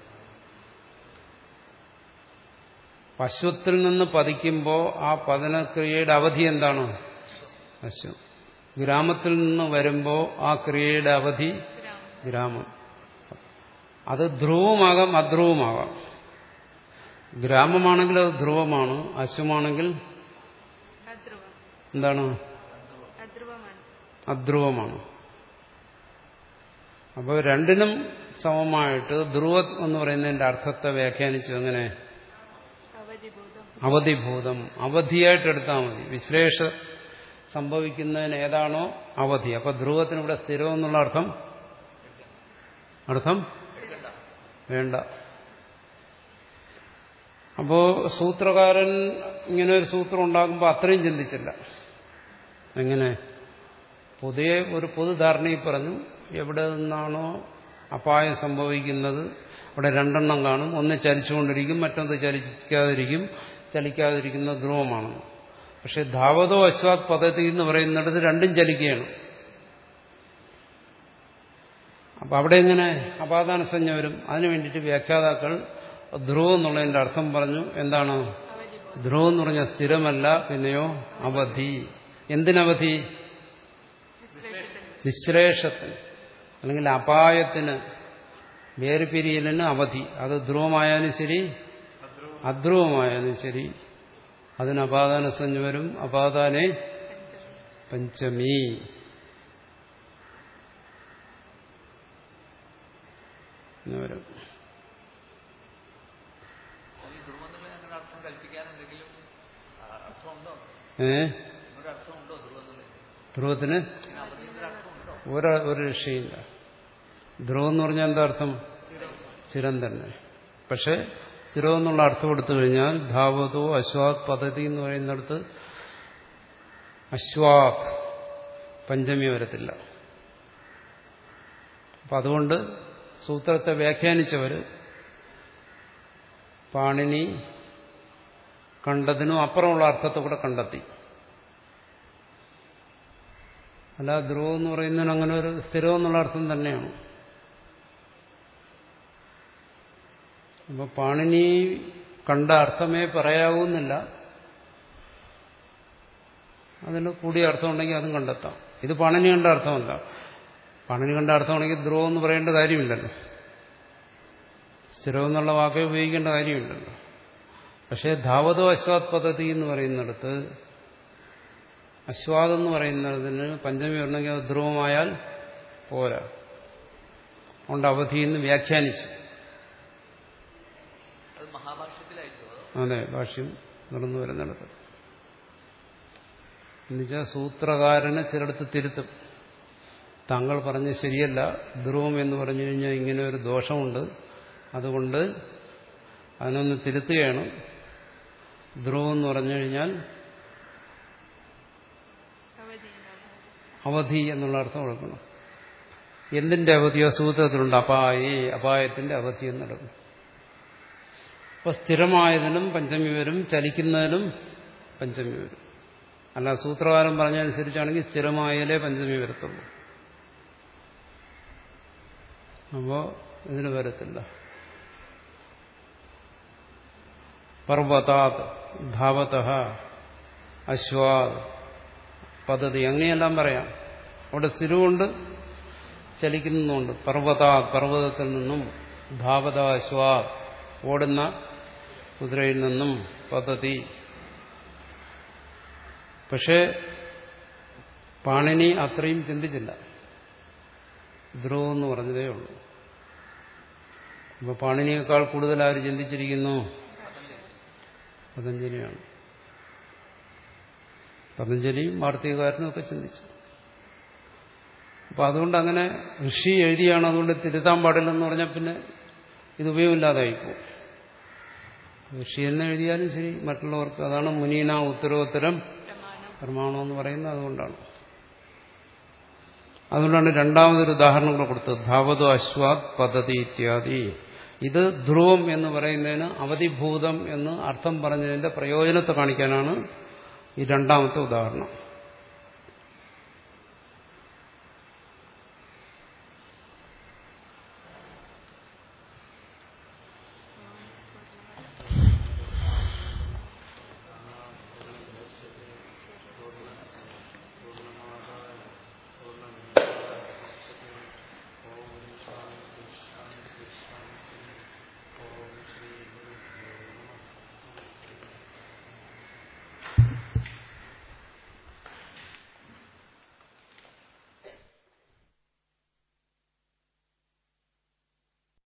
അശ്വത്തിൽ നിന്ന് പതിക്കുമ്പോൾ ആ പതനക്രിയയുടെ അവധി എന്താണ് അശ്വം ഗ്രാമത്തിൽ നിന്ന് വരുമ്പോൾ ആ ക്രിയയുടെ അവധി ഗ്രാമം അത് ധ്രുവമാകാം അധ്രുവമാകാം ഗ്രാമമാണെങ്കിൽ അത് ധ്രുവമാണ് അശ്വമാണെങ്കിൽ അധ്രുവം എന്താണ് അധ്രുവമാണ് അധ്രുവമാണ് അപ്പോൾ രണ്ടിനും സമമായിട്ട് ധ്രുവം എന്ന് പറയുന്നതിന്റെ അർത്ഥത്തെ വ്യാഖ്യാനിച്ചു എങ്ങനെ അവധിഭൂതം അവധിഭൂതം അവധിയായിട്ട് എടുത്താൽ മതി വിശ്ലേഷ സംഭവിക്കുന്നതിന് ഏതാണോ അവധി അപ്പൊ ധ്രുവത്തിന് ഇവിടെ സ്ഥിരം എന്നുള്ള അർത്ഥം അർത്ഥം വേണ്ട അപ്പോ സൂത്രകാരൻ ഇങ്ങനെ ഒരു സൂത്രം ഉണ്ടാകുമ്പോൾ അത്രയും ചിന്തിച്ചില്ല എങ്ങനെ പൊതുവെ ഒരു പൊതുധാരണയിൽ പറഞ്ഞു എവിടെ നിന്നാണോ അപായം സംഭവിക്കുന്നത് അവിടെ രണ്ടെണ്ണം കാണും ഒന്ന് ചലിച്ചുകൊണ്ടിരിക്കും മറ്റൊന്ന് ചലിക്കാതിരിക്കും ചലിക്കാതിരിക്കുന്ന ധ്രുവമാണ് പക്ഷെ ധാവതോ അശ്വാത് പദ്ധതി എന്ന് പറയുന്നിടത്ത് രണ്ടും ചലിക്കുകയാണ് അപ്പൊ അവിടെ എങ്ങനെ അപാദാന സംജ്ഞ വരും അതിനു വേണ്ടിയിട്ട് വ്യാഖ്യാതാക്കൾ ധ്രുവം എന്നുള്ളതിന്റെ അർത്ഥം പറഞ്ഞു എന്താണ് അവധിഭൂതം ധ്രുവം എന്ന് പറഞ്ഞാൽ സ്ഥിരമല്ല പിന്നെയോ അവധി എന്തിനവധി വിശ്ലേഷത്തിൽ നിശ്ലേഷത്തിന് അല്ലെങ്കിൽ അപായത്തിന് വേർപിരിയലിന് അവധി അത് ധ്രുവമായാലും ശരി അധ്രുവമായാലും ശരി അതിന് അപാദാന സംജ്ഞ വരും അപാദാനെ പഞ്ചമി എന്ന് വരും ഈ ധ്രുവം എന്നുള്ള ഞങ്ങളുടെ അർത്ഥം കൽപ്പിക്കാൻ എന്തെങ്കിലും ആ, അർത്ഥമുണ്ടോ ഏ നിങ്ങളുടെ അർത്ഥമുണ്ടോ ധ്രുവം എന്നുള്ളത് ധ്രുവത്തിന് ഇതിന് അവധിയുടെ അർത്ഥമുണ്ടോ ഒരു ഒരു രക്ഷയില്ല ധ്രുവം എന്ന് പറഞ്ഞാൽ എന്താ അർത്ഥം സ്ഥിരം തന്നെ പക്ഷെ സ്ഥിരം എന്നുള്ള അർത്ഥം എടുത്തു കഴിഞ്ഞാൽ ധാവതോ അശ്വാത് പദ്ധതി എന്ന് പറയുന്നിടത്ത് അശ്വാത് പഞ്ചമി വരത്തില്ല അപ്പം അതുകൊണ്ട് സൂത്രത്തെ വ്യാഖ്യാനിച്ചവർ പാണിനി കണ്ടതിനും അപ്പുറമുള്ള അർത്ഥത്തെ കൂടെ കണ്ടെത്തി അല്ല ധ്രുവം എന്ന് പറയുന്നതിന് അങ്ങനെ ഒരു സ്ഥിരം എന്നുള്ള അർത്ഥം തന്നെയാണ് അപ്പൊ പാണിനി കണ്ട അർത്ഥമേ പറയാവൂന്നില്ല അതിന് കൂടിയ അർത്ഥമുണ്ടെങ്കിൽ അതും കണ്ടെത്താം ഇത് പാണിനി കണ്ട അർത്ഥമല്ല പാണിനി കണ്ട അർത്ഥമാണെങ്കിൽ ധ്രുവം എന്ന് പറയേണ്ട കാര്യമില്ലല്ലോ സ്ഥിരം എന്നുള്ള വാക്കേ ഉപയോഗിക്കേണ്ട കാര്യമില്ലല്ലോ പക്ഷേ ധാവതോ അശ്വാത് പദ്ധതി എന്ന് പറയുന്നിടത്ത് അശ്വാദം എന്ന് പറയുന്നതിന് പഞ്ചമി വരണമെങ്കിൽ അത് ധ്രുവമായാൽ പോരാ അതുകൊണ്ട് അവധിയിൽ നിന്ന് വ്യാഖ്യാനിച്ചു അത് മഹാഭാഷ്യത്തിലായിരിക്കും അതോ അതെ ഭാഷ്യം നടന്നു വരുന്നിടത്ത് എന്നുവെച്ചാൽ സൂത്രകാരന് ചിലടത്ത് തിരുത്തും താങ്കൾ പറഞ്ഞ ശരിയല്ല ധ്രുവം എന്ന് പറഞ്ഞു കഴിഞ്ഞാൽ ഇങ്ങനെ ഒരു ദോഷമുണ്ട് അതുകൊണ്ട് അതിനൊന്ന് തിരുത്തുകയാണ് ധ്രുവം എന്ന് പറഞ്ഞു കഴിഞ്ഞാൽ അവധിയുണ്ടാവും അവധി എന്നുള്ള അർത്ഥം കൊടുക്കണം എന്തിന്റെ അവധിയോ സൂത്രത്തിലുണ്ട് അപായേ അപായത്തിന്റെ അവധി എന്നെടുക്കും അപ്പൊ സ്ഥിരമായതിനും പഞ്ചമി വരും ചലിക്കുന്നതിനും പഞ്ചമി വരും അല്ല സൂത്രകാരം പറഞ്ഞനുസരിച്ചാണെങ്കിൽ സ്ഥിരമായാലേ പഞ്ചമി വരത്തുള്ളൂ അപ്പോ ഇതിന് വരത്തില്ല പർവതാത് ധാവത അശ്വാത് പദ്ധതി അങ്ങനെയെല്ലാം പറയാം അവിടെ സ്ഥിരമുണ്ട് ചലിക്കുന്നുണ്ട് പർവ്വതാ പർവ്വതത്തിൽ നിന്നും ധാവത അശ്വാ ഓടുന്ന കുതിരയിൽ നിന്നും പദ്ധതി പക്ഷേ പാണിനി അത്രയും ചിന്തിച്ചില്ല ധ്രുവം എന്ന് പറഞ്ഞതേ ഉള്ളൂ അപ്പൊ പാണിനിയേക്കാൾ കൂടുതൽ ആര് ചിന്തിച്ചിരിക്കുന്നു പതഞ്ജലിയാണ് പതഞ്ജലിയും വാർത്തകാരനും ഒക്കെ ചിന്തിച്ചു അപ്പൊ അതുകൊണ്ട് അങ്ങനെ ഋഷി എഴുതിയാണ് അതുകൊണ്ട് തിരുത്താൻ പാടില്ലെന്ന് പറഞ്ഞാൽ പിന്നെ ഇത് ഉപയോഗമില്ലാതായി പോകും ഋഷി എന്ന് എഴുതിയാലും ശരി മറ്റുള്ളവർക്ക് അതാണ് മുനീന ഉത്തരോത്തരം പ്രമാണം പ്രമാണം എന്ന് പറയുന്നത് അതുകൊണ്ടാണ് അതുകൊണ്ടാണ് രണ്ടാമതൊരു ഉദാഹരണം കൂടെ കൊടുത്തത് ധാവതോ അശ്വാത് പദ്ധതി ഇത്യാദി ഇത് ധ്രുവം എന്ന് പറയുന്നതിന് അവധിഭൂതം എന്ന് അർത്ഥം പറഞ്ഞതിന്റെ പ്രയോജനത്തെ കാണിക്കാനാണ് ഈ രണ്ടാമത്തെ ഉദാഹരണം